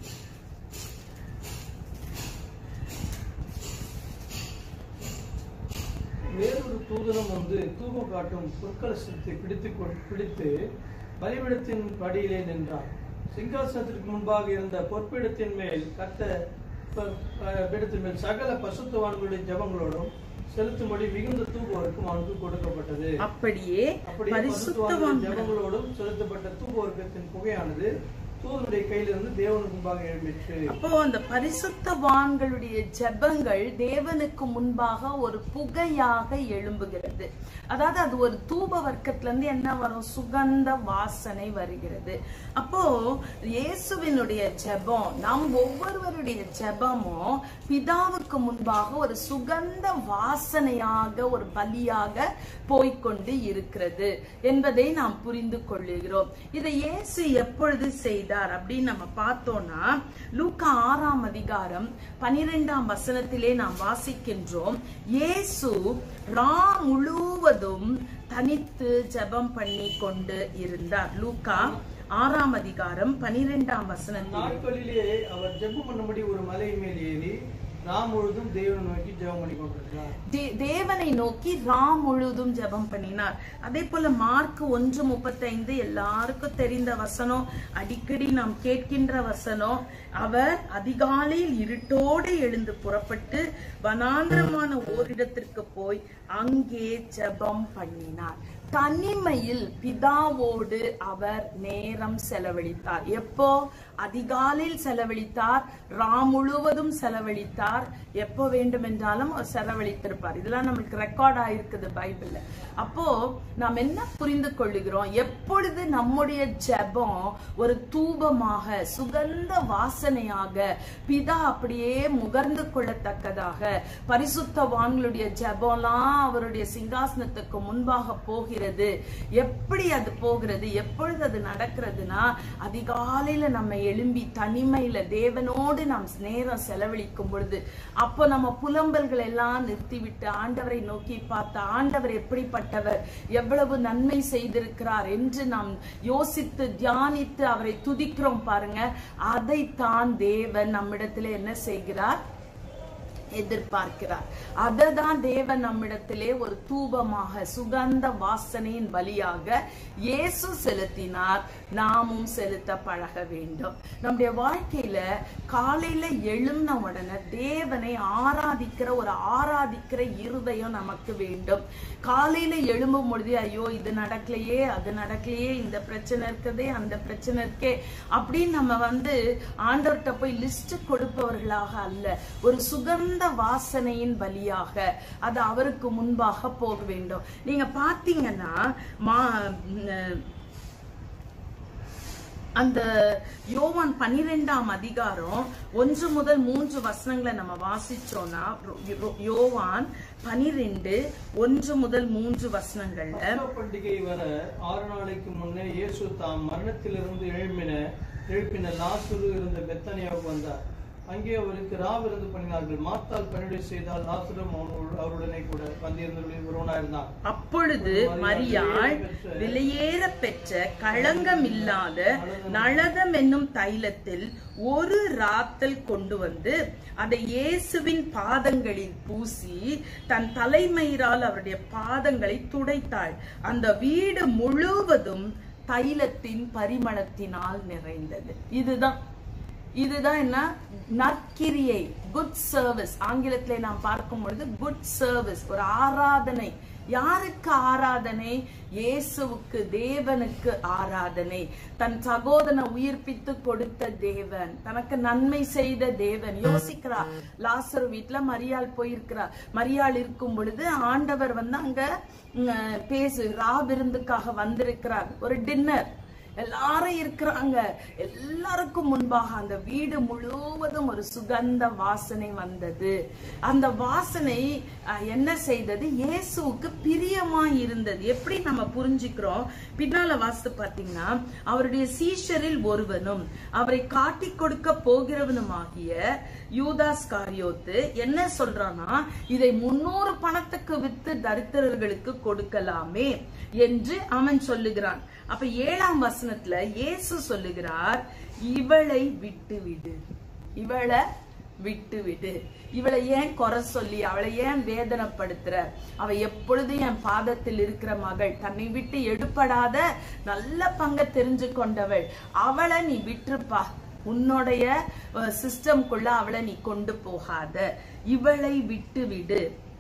வேறொரு தூதனம் வந்து தூபம் காட்டும் பொற்கலசத்தை பிடித்து கொ- பிடித்து பலிபீடத்தின் படியிலே நின்றான் சிங்காசனத்திற்கு முன்பாக இருந்த பொற்பிடத்தின் மேல் கத்த ப- ப- பீடத்தின் மேல் சகல பசுத்தவான்களுடைய ஜெபங்களோடும் செலுத்தும்படி மிகுந்த தூபவர்க்கும் அவனுக்கு கொடுக்கப்பட்டது அப்படியே அப்படியே பரிசுத்தவான்களின் பரிசுத்தவான் ஜெபங்களோடும் செலுத்தப்பட்ட தூபவர்க்கத்தின் புகையானது தூதனுடைய கையிலிருந்து தேவனுக்கு முன்பாக எழும்பிற்று அப்போ அந்த பரிசுத்தவான்களுடைய ஜெபங்கள் தேவனுக்கு முன்பாக ஒரு புகையாக எழும்புகிறது அதாவது அது ஒரு தூப வர்க்கத்துல இருந்து என்ன வரும் சுகந்த வாசனை வருகிறது அப்போ இயேசுவினுடைய ஜெபம் நம் ஒவ்வொருவருடைய ஜெபமும் பிதாவுக்கு முன்பாக ஒரு சுகந்த வாசனையாக ஒரு பலியாக போய்க்கொண்டு இருக்கிறது என்பதை நாம் புரிந்து கொள்ளுகிறோம் இதை இயேசு எப்பொழுது செய்தார் அப்படின்னு நம்ம பார்த்தோம்னா லூக்கா ஆறாம் அதிகாரம் பனிரெண்டாம் வசனத்திலே நாம் வாசிக்கின்றோம் இயேசு ரா முழுவதும் தனித்து ஜெபம் பண்ணி கொண்டு இருந்தார் லூக்கா ஆறாம் அதிகாரம் பனிரெண்டாம் வசனத்தில் நாட்களிலே அவர் ஜெபம் பண்ணும்படி ஒரு மலை மேல் ஏறி நாம் முழுதும் தேவனை நோக்கி ஜெபம் பண்ணி கொண்டிருக்கிறார் தே- தேவனை நோக்கி ராம் முழுதும் ஜெபம் பண்ணினார் அதே போல மார்க் ஒன்று முப்பத்தைந்து எல்லாருக்கும் தெரிந்த வசனம் அடிக்கடி நாம் கேட்கின்ற வசனம் அவர் அதிகாலையில் இருட்டோடு எழுந்து புறப்பட்டு வனாந்திரமான ஓரிடத்திற்கு போய் அங்கே ஜெபம் பண்ணினார் தனிமையில் பிதாவோடு அவர் நேரம் செலவழித்தார் எப்போ அதிகாலையில் செலவழித்தார் ரா முழுவதும் செலவழித்தார் கொடுப்பார் எப்போ வேண்டுமென்றாலும் அவர் செலவழித்திருப்பார் இதெல்லாம் நம்மளுக்கு ரெக்கார்ட் ஆயிருக்குது பைபிள்ல அப்போ நாம் என்ன புரிந்து கொள்ளுகிறோம் எப்பொழுது நம்முடைய ஜெபம் ஒரு தூபமாக சுகந்த வாசனையாக பிதா அப்படியே முகர்ந்து கொள்ளத்தக்கதாக பரிசுத்தவான்களுடைய ஜெபம்லாம் அவருடைய சிங்காசனத்துக்கு முன்பாக போகிறது எப்படி அது போகிறது எப்பொழுது அது நடக்கிறதுனா அதிகாலையில நம்ம எழும்பி தனிமையில தேவனோடு நாம் நேரம் செலவழிக்கும் பொழுது அப்போ நம்ம புலம்பல்கள் எல்லாம் நிறுத்திவிட்டு ஆண்டவரை நோக்கி பார்த்து ஆண்டவர் எப்படிப்பட்டவர் எவ்வளவு நன்மை செய்திருக்கிறார் என்று நாம் யோசித்து தியானித்து அவரை துதிக்கிறோம் பாருங்க அதைத்தான் தேவன் நம்மிடத்திலே என்ன செய்கிறார் எதிர்பார்க்கிறார் அததான் தேவன் நம்மிடத்திலே ஒரு தூபமாக சுகந்த வாசனையின் வழியாக இயேசு செலுத்தினார் நாமும் செலுத்த பழக வேண்டும் நம்முடைய வாழ்க்கையில காலையில எழுந்த உடனே தேவனை ஆராதிக்கிற ஒரு ஆராதிக்கிற இருதயம் நமக்கு வேண்டும் காலையில எழும்பும் பொழுது ஐயோ இது நடக்கலையே அது நடக்கலையே இந்த பிரச்சனை இருக்குதே அந்த பிரச்சனை இருக்கே அப்படின்னு நம்ம வந்து ஆண்டவர்கிட்ட போய் லிஸ்ட் கொடுப்பவர்களாக அல்ல ஒரு சுகந்த வாசனையின் வழியாக அது அவருக்கு முன்பாக போக வேண்டும் நீங்க பாத்தீங்கன்னா மா உம், அந்த யோவான் பனிரெண்டாம் அதிகாரம் ஒன்று முதல் மூன்று வசனங்களை நம்ம வாசிச்சோம்னா யோ- யோவான் பனிரெண்டு ஒன்று முதல் மூன்று வசனங்கள்ல பஸ்கா பண்டிகை வர ஆறு நாளைக்கு முன்னே இயேசு தாம் மரணத்திலிருந்து எழுப்பின எழுப்பின லாசுரு இருந்த பெத்தனியாவுக்கு வந்தார் அங்கே அவருக்கு ராவிருந்து பண்ணினார்கள் மாத்தால் பணிவிடை செய்தால் லாசுரும் அவனோடு- அவருடனே கூட வந்திருந்தவர்களில் ஒருவனாயிருந்தான் அப்பொழுது மரியாள் விலையேற பெற்ற களங்கம் இல்லாத நளதம் என்னும் தைலத்தில் ஒரு ராத்தல் கொண்டு வந்து அதை இயேசுவின் பாதங்களில் பூசி தன் தலைமயிரால் அவருடைய பாதங்களை துடைத்தாள் அந்த வீடு முழுவதும் தைலத்தின் பரிமளத்தினால் நிறைந்தது இதுதான் இதுதான் என்ன நற்கிரியை குட் சர்வீஸ் ஆங்கிலத்திலே நாம் பார்க்கும் பொழுது குட் சர்வீஸ் ஒரு ஆராதனை யாருக்கு ஆராதனை இயேசுவுக்கு தேவனுக்கு ஆராதனை தன் சகோதரனை உயிர்ப்பித்து கொடுத்த தேவன் தனக்கு நன்மை செய்த தேவன் யோசிக்கிறார் லாசர் வீட்டுல மரியாள் போயிருக்கிறார் மரியாள் இருக்கும் பொழுது ஆண்டவர் வந்து அங்க உம், பேசு ரா விருந்துக்காக வந்திருக்கிறார் ஒரு டின்னர் எல்லாரும் இருக்கிறாங்க எல்லாருக்கும் முன்பாக அந்த வீடு முழுவதும் ஒரு சுகந்த வாசனை வந்தது அந்த வாசனை அஹ், என்ன செய்தது இயேசுவுக்கு பிரியமா இருந்தது எப்படி நம்ம புரிஞ்சுக்கிறோம் பின்னால வாசித்து பாத்தீங்கன்னா அவருடைய சீஷரில் ஒருவனும் அவரை காட்டி கொடுக்க போகிறவனுமாகிய யூதாஸ் காரியோத்து என்ன சொல்றானா இதை முன்னூறு பணத்துக்கு வித்து தரித்திரர்களுக்கு கொடுக்கலாமே என்று அவன் சொல்லுகிறான் அப்ப ஏழாம் வசனத்துல இயேசு சொல்லுகிறார் இவளை விட்டு விடு இவளை விட்டு விடு இவளை ஏன் குறை சொல்லி அவளை ஏன் வேதனைப்படுத்துற அவ எப்பொழுதும் என் பாதத்தில் இருக்கிற மகள் தன்னை விட்டு எடுப்படாத நல்ல பங்க தெரிஞ்சு கொண்டவள் அவளை நீ விட்டுருப்பா உன்னுடைய சிஸ்டம்குள்ள அவளை நீ கொண்டு போகாத இவளை விட்டு விடு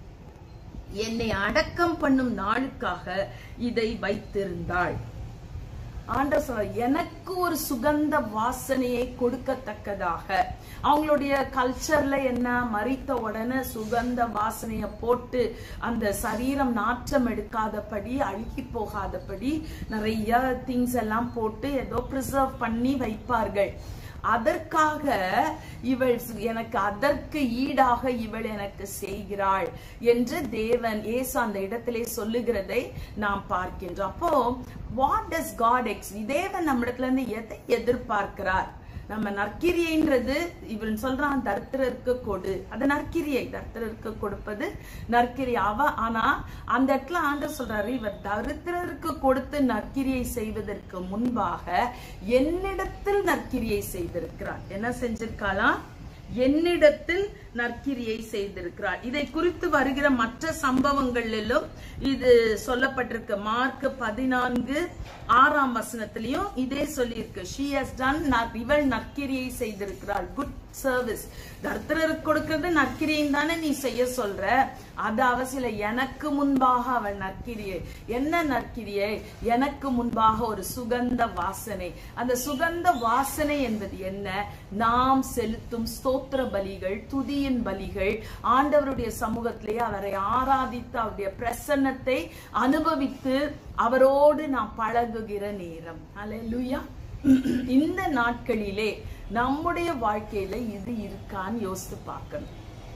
என்னை அடக்கம் பண்ணும் நாளுக்காக இதை வைத்திருந்தாள் ஆண்டவர் சொல்றார் எனக்கு ஒரு சுகந்த வாசனையை கொடுக்கத்தக்கதாக அவங்களுடைய கல்ச்சர்ல என்ன மறித்த உடனே சுகந்த வாசனைய போட்டு அந்த சரீரம் நாற்றம் எடுக்காதபடி அழுகி போகாதபடி நிறைய திங்ஸ் எல்லாம் போட்டு ஏதோ ப்ரிசர்வ் பண்ணி வைப்பார்கள் அதற்காக இவள் சு- எனக்கு அதற்கு ஈடாக இவள் எனக்கு செய்கிறாள் என்று தேவன் இயேசு அந்த இடத்திலே சொல்லுகிறதை நாம் பார்க்கின்றோம் அப்போ வாட் டஸ் காட் எக்ஸ் தேவன் நம்மிடத்துல இருந்து எதை எதிர்பார்க்கிறார் நம்ம நற்கிரியைன்றது இவன் சொல்றான் தரித்திரருக்கு கொடு அது நற்கிரியை தரித்திரருக்கு கொடுப்பது நற்கிரியை அவ ஆனா அந்த இடத்துல ஆண்டவர் சொல்றாரு இவர் தரித்திரருக்கு கொடுத்து நற்கிரியை செய்வதற்கு முன்பாக என்னிடத்தில் நற்கிரியை செய்திருக்கிறார் என்ன செஞ்சிருக்காளாம் என்னிடத்தில் நற்கிரியை செய்திருக்கிறார் இதை குறித்து வருகிற மற்ற சம்பவங்களிலும் இது சொல்லப்பட்டிருக்கு மார்க் பதினான்கு ஆறாம் வசனத்திலையும் இதே சொல்லியிருக்கு ஷி ஹஸ் டன் இவள் நற்கிரியை செய்திருக்கிறாள் குட் சர்வீஸ் தர்த்தருக்கு கொடுக்கிறது நற்கிரியை தானே நீ செய்ய சொல்ற அது அவசியம் எனக்கு முன்பாக அவள் நற்கிரியை என்ன நற்கிரியை எனக்கு முன்பாக ஒரு சுகந்த வாசனை அந்த சுகந்த வாசனை என்பது என்ன நாம் செலுத்தும் ஸ்தோத்திரம் ஸ்தோத்திர பலிகள் துதியின் பலிகள் ஆண்டவருடைய சமூகத்திலே அவரை ஆராதித்து அவருடைய பிரசன்னத்தை அனுபவித்து அவரோடு நாம் பழகுகிற நேரம் அல்லேலூயா இந்த நாட்களிலே நம்முடைய வாழ்க்கையில இது இருக்கான்னு யோசித்து பார்க்கணும்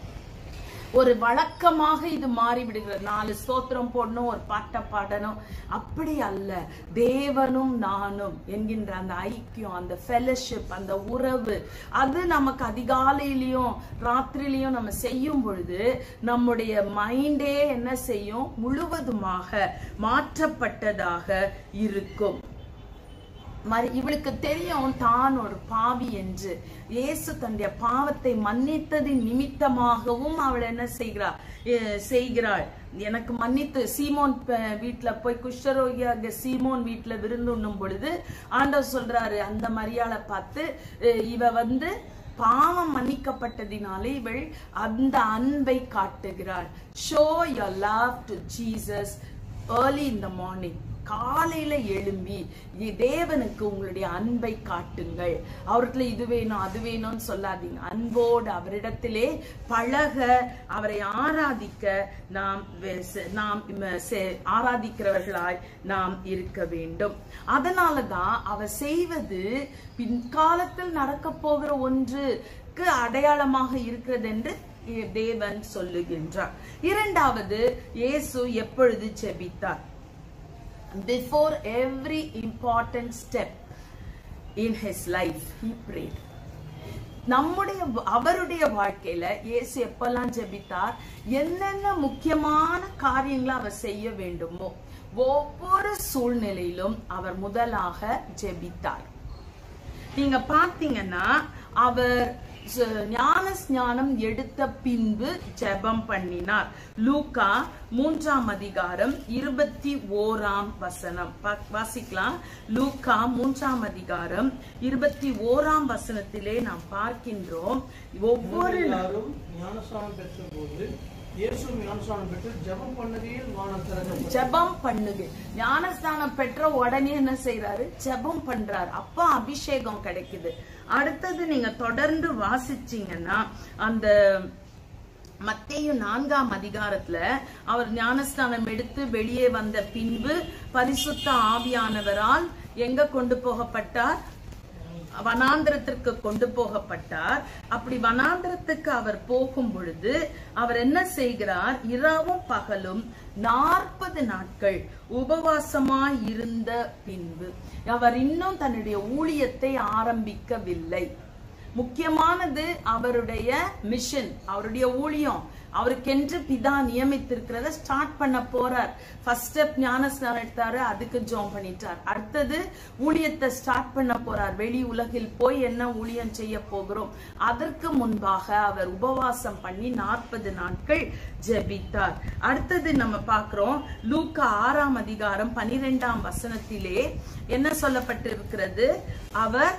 ஒரு வழக்கமாக இது மாறி விடுகிறது நாலு ஸ்தோத்திரம் போடணும் ஒரு பாட்டை பாடணும் அப்படி அல்ல தேவனும் நானும் என்கின்ற அந்த ஐக்கியம் அந்த ஃபெலோஷிப் அந்த உறவு அது நமக்கு அதிகாலையிலையும் ராத்திரிலையும் நம்ம செய்யும் பொழுது நம்முடைய மைண்டே என்ன செய்யும் முழுவதுமாக மாற்றப்பட்டதாக இருக்கும் மறு இவளுக்கு தெரியும் தான் ஒரு பாவி என்று இயேசு தன்னுடைய பாவத்தை மன்னித்ததின் நிமித்தமாகவும் அவள் என்ன செய்கிறாள் எ- செய்கிறாள் எனக்கு மன்னித்து சீமோன் ப- வீட்ல போய் குஷ்டரோகியாக சீமோன் வீட்ல விருந்துண்ணும் பொழுது ஆண்டவர் சொல்றாரு அந்த மரியாளை பார்த்து அஹ், இவ வந்து பாவம் மன்னிக்கப்பட்டதினாலே இவள் அந்த அன்பை காட்டுகிறாள் show your love to Jesus early in the morning காலையில எழும்பி இ- தேவனுக்கு உங்களுடைய அன்பை காட்டுங்கள் அவர்கிட்ட இது வேணும் அது வேணும்னு சொல்லாதீங்க அன்போடு அவரிடத்திலே பழக அவரை ஆராதிக்க நாம் வெ- செ- நாம் இம்ம செ- ஆராதிக்கிறவர்களாய் நாம் இருக்க வேண்டும் அதனாலதான் அவர் செய்வது பின்காலத்தில் நடக்க போகிற ஒன்றுக்கு அடையாளமாக இருக்கிறது என்று தேவன் சொல்லுகின்றார் இரண்டாவது இயேசு எப்பொழுது ஜெபித்தார் before every important step in his life he prayed நம்முடைய அவருடைய வாழ்க்கையில இயேசு எப்பெல்லாம் ஜெபித்தார் என்னென்ன முக்கியமான காரியங்களை அவர் செய்ய வேண்டுமோ ஒவ்வொரு சூழ்நிலையிலும் அவர் முதலாக ஜெபித்தார் நீங்க பாத்தீங்கன்னா அவர் ச- ஞான ஸ்நானம் எடுத்த பின்பு ஜெபம் பண்ணினார் லூக்கா மூன்றாம் அதிகாரம் இருபத்தி ஓராம் வசனம் பா- வாசிக்கலாம் லூக்கா மூன்றாம் அதிகாரம் இருபத்தி ஓராம் வசனத்திலே நாம் பார்க்கின்றோம் ஒவ்வொரு எல்லாரும் ஞானஸ்நானம் பெற்ற போது இயேசு ஞானஸ்நானம் பெற்று ஜெபம் பண்ணுகையில் வானம் திறக்கப்பட்டது ஜெபம் பண்ணுங்க ஞானஸ்தானம் பெற்ற உடனே என்ன செய்யறாரு ஜெபம் பண்றாரு அப்ப அபிஷேகம் கிடைக்குது அடுத்தது நீங்க தொடர்ந்து வாசிச்சீங்கன்னா அந்த மத்தேயு நான்காம் அதிகாரத்துல அவர் ஞானஸ்தானம் எடுத்து வெளியே வந்த பின்பு பரிசுத்த ஆவியானவரால் எங்க கொண்டு போகப்பட்டார் வனாந்திரத்திற்கு கொண்டு போகப்பட்டார் அப்படி வனாந்திரத்துக்கு அவர் போகும் பொழுது அவர் என்ன செய்கிறார் இரவும் பகலும் நாற்பது நாட்கள் உபவாசமாய் இருந்த பின்பு அவர் இன்னும் தன்னுடைய ஊழியத்தை ஆரம்பிக்கவில்லை முக்கியமானது அவருடைய மிஷன் அவருடைய ஊழியம் அவருக்கென்று பிதா நியமித்திருக்கிறத ஸ்டார்ட் பண்ண போறார் ஃபர்ஸ்ட் ஸ்டெப் ஞானஸ்நானம் எடுத்தாரு அதுக்கு ஜோம் பண்ணிட்டார் அடுத்தது ஊழியத்தை ஸ்டார்ட் பண்ண போறார் வெளி உலகில் போய் என்ன ஊழியம் செய்ய போகிறோம் அதற்கு முன்பாக அவர் உபவாசம் பண்ணி நாற்பது நாட்கள் ஜெபித்தார் அடுத்தது நம்ம பார்க்கிறோம் லூக்கா ஆறாம் அதிகாரம் பனிரெண்டாம் வசனத்திலே என்ன சொல்லப்பட்டிருக்கிறது அவர்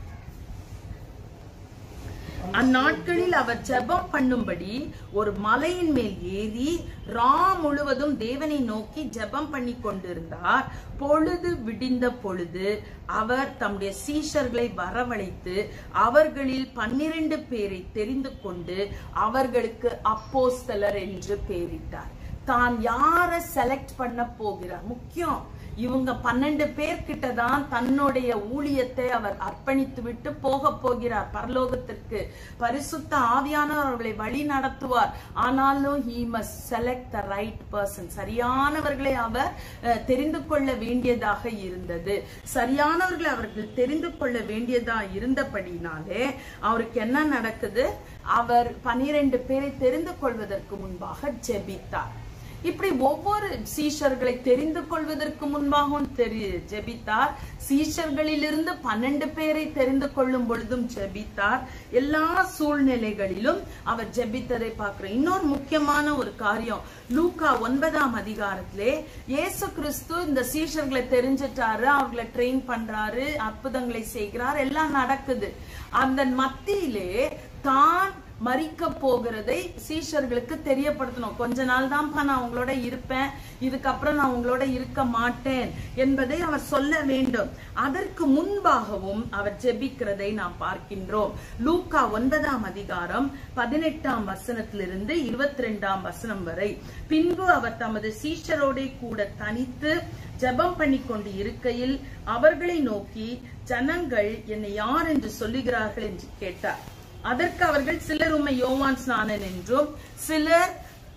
அந்நாட்களில் அவர் ஜெபம் பண்ணும்படி ஒரு மலையின் மேல் ஏறி ரா முழுவதும் தேவனை நோக்கி ஜெபம் பண்ணி கொண்டிருந்தார் பொழுது விடிந்த பொழுது அவர் தம்முடைய சீஷர்களை வரவழைத்து அவர்களில் பன்னிரண்டு பேரை தெரிந்து கொண்டு அவர்களுக்கு அப்போஸ்தலர் என்று பெயரிட்டார் தான் யாரை செலக்ட் பண்ண போகிறார் முக்கியம் இவங்க பன்னெண்டு பேர்கிட்ட தான் தன்னுடைய ஊழியத்தை அவர் அர்ப்பணித்து விட்டு போக போகிறார் பரலோகத்திற்கு பரிசுத்த ஆவியானவர் அவர்களை வழி நடத்துவார் ஆனாலும் he must select the right person சரியானவர்களை அவர் அஹ், தெரிந்து கொள்ள வேண்டியதாக இருந்தது சரியானவர்களை அவர்கள் தெரிந்து கொள்ள வேண்டியதா இருந்தபடினாலே அவருக்கு என்ன நடக்குது அவர் பனிரெண்டு பேரை தெரிந்து கொள்வதற்கு முன்பாக ஜெபித்தார் இப்படி ஒவ்வொரு சீஷர்களை தெரிந்து கொள்வதற்கு முன்பாகவும் தெரி ஜெபித்தார் சீஷர்களிலிருந்து பன்னெண்டு பேரை தெரிந்து கொள்ளும் பொழுதும் ஜெபித்தார் எல்லா சூழ்நிலைகளிலும் அவர் ஜெபித்ததை பார்க்கிறோம் இன்னொரு முக்கியமான ஒரு காரியம் லூக்கா ஒன்பதாம் அதிகாரத்திலே இயேசு கிறிஸ்து இந்த சீஷர்களை தெரிஞ்சிட்டாரு அவர்களை ட்ரெயின் பண்றாரு அற்புதங்களை செய்கிறார் எல்லாம் நடக்குது அந்த மத்தியிலே தான் மறிக்க போகிறதை சீஷர்களுக்கு தெரியப்படுத்தணும் கொஞ்ச நாள் தான்ப்பா நான் உங்களோட இருப்பேன் இதுக்கப்புறம் நான் உங்களோட இருக்க மாட்டேன் என்பதை அவர் சொல்ல வேண்டும் அதற்கு முன்பாகவும் அவர் ஜெபிக்கிறதை நாம் பார்க்கின்றோம் லூக்கா ஒன்பதாம் அதிகாரம் பதினெட்டாம் வசனத்திலிருந்து இருபத்தி ரெண்டாம் வசனம் வரை பின்பு அவர் தமது சீஷரோடே கூட தனித்து ஜெபம் பண்ணி கொண்டு இருக்கையில் அவர்களை நோக்கி ஜனங்கள் என்னை யார் என்று சொல்லுகிறார்கள் என்று கேட்டார் அதற்கு அவர்கள் சிலர் உம்மை யோவான் ஸ்நானன் என்றும் சிலர்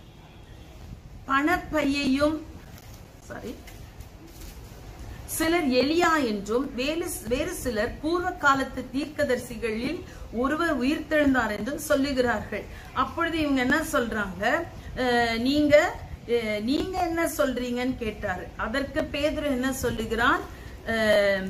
பணப்பையையும் சாரி சிலர் எலியா என்றும் வேறு வேறு சிலர் பூர்வ காலத்து தீர்க்கதரிசிகளில் ஒருவர் உயிர்த்தெழுந்தார் என்றும் சொல்லுகிறார்கள் அப்பொழுது இவங்க என்ன சொல்றாங்க அஹ், நீங்க அஹ், நீங்க என்ன சொல்றீங்கன்னு கேட்டாரு அதற்கு பேதுரு என்ன சொல்லுகிறான் அஹ்,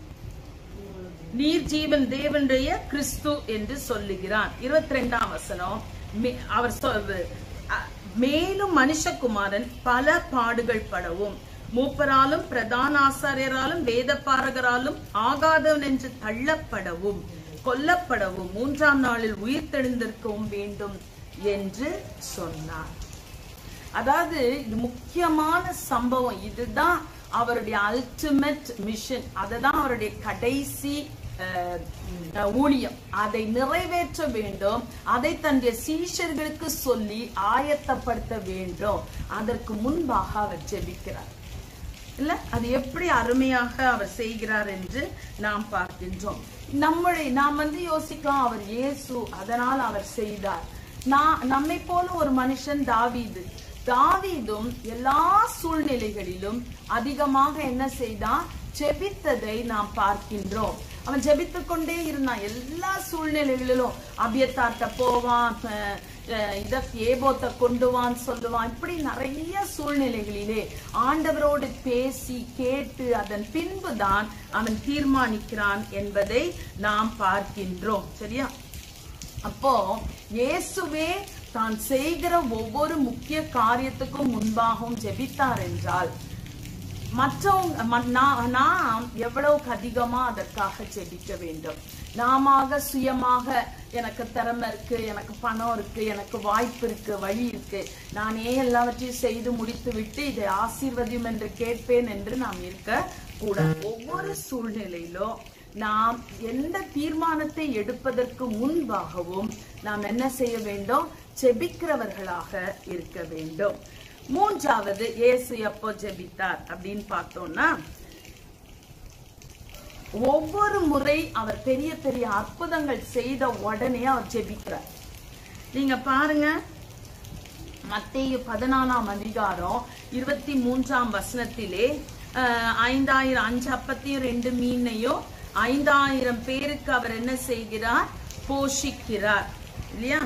நீர் ஜீவன் தேவனுடைய கிறிஸ்து என்று சொல்லுகிறான் இருபத்தி ரெண்டாம் வசனம் மே- அவர் சொல்- அ- மேலும் மனுஷகுமாரன் பல பாடுகள் படவும் மூப்பராலும் பிரதான ஆசாரியராலும் வேதபாரகராலும் ஆகாதவன் என்று தள்ளப்படவும் கொல்லப்படவும் மூன்றாம் நாளில் உயிர் தெழுந்திருக்கவும் வேண்டும் என்று சொன்னார் அதாவது இது முக்கியமான சம்பவம் இதுதான் அவருடைய அல்டிமேட் மிஷன் அதுதான் அவருடைய கடைசி அஹ், அஹ், ஊழியம் அதை நிறைவேற்ற வேண்டும் அதை தன்னுடைய சீஷர்களுக்கு சொல்லி ஆயத்தப்படுத்த வேண்டும் அதற்கு முன்பாக அவர் ஜெபிக்கிறார் இல்ல அது எப்படி அருமையாக அவர் செய்கிறார் என்று நாம் பார்க்கின்றோம் நம்மளை நாம் வந்து யோசிக்கலாம் அவர் இயேசு அதனால் அவர் செய்தார் நான் நம்மை போல ஒரு மனுஷன் தாவீது தாவீதும் எல்லா சூழ்நிலைகளிலும் அதிகமாக என்ன செய்தான் ஜெபித்ததை நாம் பார்க்கின்றோம் அவன் ஜெபித்துக் கொண்டே இருந்தான் எல்லா சூழ்நிலைகளிலும் அபியத்தாட்ட போவான் அஹ், அஹ், இத ஏபோத்தை கொண்டு வான்னு சொல்லுவான் இப்படி நிறைய சூழ்நிலைகளிலே ஆண்டவரோடு பேசி கேட்டு அதன் பின்புதான் அவன் தீர்மானிக்கிறான் என்பதை நாம் பார்க்கின்றோம் சரியா அப்போ இயேசுவே தான் செய்கிற ஒவ்வொரு முக்கிய காரியத்துக்கும் முன்பாகவும் ஜெபித்தார் என்றால் மற்றவங்க ம- நா- நாம் எவ்வளவுக்கு அதிகமா அதற்காக ஜெபிக்க வேண்டும் நாமாக சுயமாக எனக்கு திறமை இருக்கு எனக்கு பணம் இருக்கு எனக்கு வாய்ப்பு இருக்கு வழி இருக்கு நானே எல்லாவற்றையும் செய்து முடித்து விட்டு இதை ஆசீர்வதியும் என்று கேட்பேன் என்று நாம் இருக்க கூடாது ஒவ்வொரு சூழ்நிலையிலும் நாம் எந்த தீர்மானத்தை எடுப்பதற்கு முன்பாகவும் நாம் என்ன செய்ய வேண்டும் செபிக்கிறவர்களாக இருக்க வேண்டும் மூன்றாவது இயேசு எப்போ ஜெபித்தார் அப்படின்னு பார்த்தோம்னா ஒவ்வொரு முறை அவர் பெரிய பெரிய அற்புதங்கள் செய்த உடனே அவர் ஜெபிக்கிறார் நீங்க பாருங்க மத்தேயு பதினாலாம் அதிகாரம் இருபத்தி மூன்றாம் வசனத்திலே அஹ், ஐந்தாயிரம் அஞ்சு அப்பத்தையும் ரெண்டு மீனையும் ஐந்தாயிரம் பேருக்கு அவர் என்ன செய்கிறார் போஷிக்கிறார் இல்லையா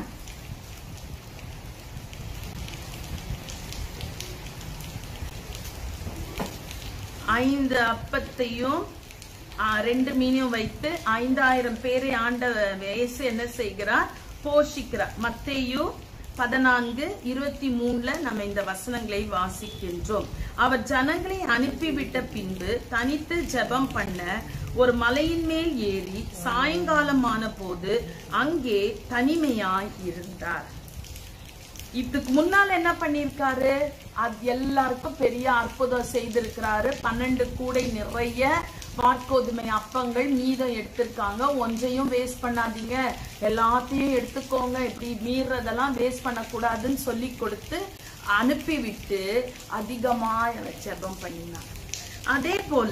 ஐந்து அப்பத்தையும் ஆ, ரெண்டு மீனையும் வைத்து ஐந்தாயிரம் பேரை ஆண்ட இயேசு என்ன செய்கிறார் போஷிக்கிறார் மத்தேயு பதினான்கு இருபத்தி மூணுல நம்ம இந்த வசனங்களை வாசிக்கின்றோம் அவர் ஜனங்களை அனுப்பிவிட்ட பின்பு தனித்து ஜெபம் பண்ண ஒரு மலையின் மேல் ஏறி சாயங்காலமான போது அங்கே தனிமையாய் இருந்தார் இதுக்கு முன்னால என்ன பண்ணிருக்காரு அது எல்லாருக்கும் பெரிய அற்புதம் செய்திருக்கிறாரு பன்னெண்டு கூடை நிறைய வார்கோதுமை அப்பங்கள் மீதம் எடுத்திருக்காங்க ஒன்றையும் வேஸ்ட் பண்ணாதீங்க எல்லாத்தையும் எடுத்துக்கோங்க இப்படி மீறதெல்லாம் வேஸ்ட் பண்ணக்கூடாதுன்னு சொல்லி கொடுத்து அனுப்பிவிட்டு அதிகமா ஜெபம் பண்ணினார் அதே போல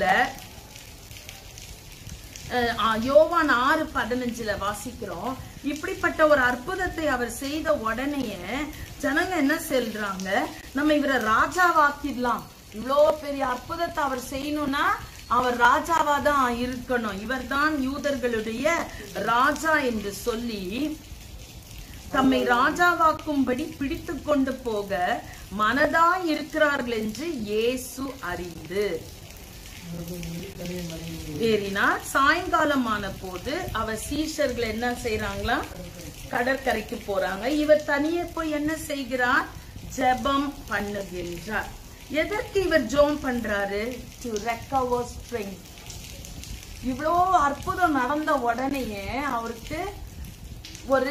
அஹ், ஆ, யோவான் ஆறு பதினஞ்சுல வாசிக்கிறோம் இப்படிப்பட்ட ஒரு அற்புதத்தை அவர் செய்த உடனேயே ஜனங்க என்ன சொல்றாங்க நம்ம இவரை ராஜாவாக்கிடலாம் இவ்வளோ பெரிய அற்புதத்தை அவர் செய்யணும்னா அவர் ராஜாவா தான் இருக்கணும் இவர்தான் யூதர்களுடைய ராஜா என்று சொல்லி தம்மை ராஜாவாக்கும்படி பிடித்து கொண்டு போக மனதாய் இருக்கிறார்கள் என்று இயேசு அறிந்து ஏறினார் சாயங்காலமான போது அவர் சீஷர்கள் என்ன செய்றாங்களா கடற்கரைக்கு போறாங்க இவர் தனியே போய் என்ன செய்கிறார் ஜெபம் பண்ணுகின்றார் எதற்கு இவர் ஜோம் பண்றாரு டு ரெக்கவர் ஸ்ட்ரெங்க் இவ்வளோ அற்புதம் நடந்த உடனேயே அவருக்கு ஒரு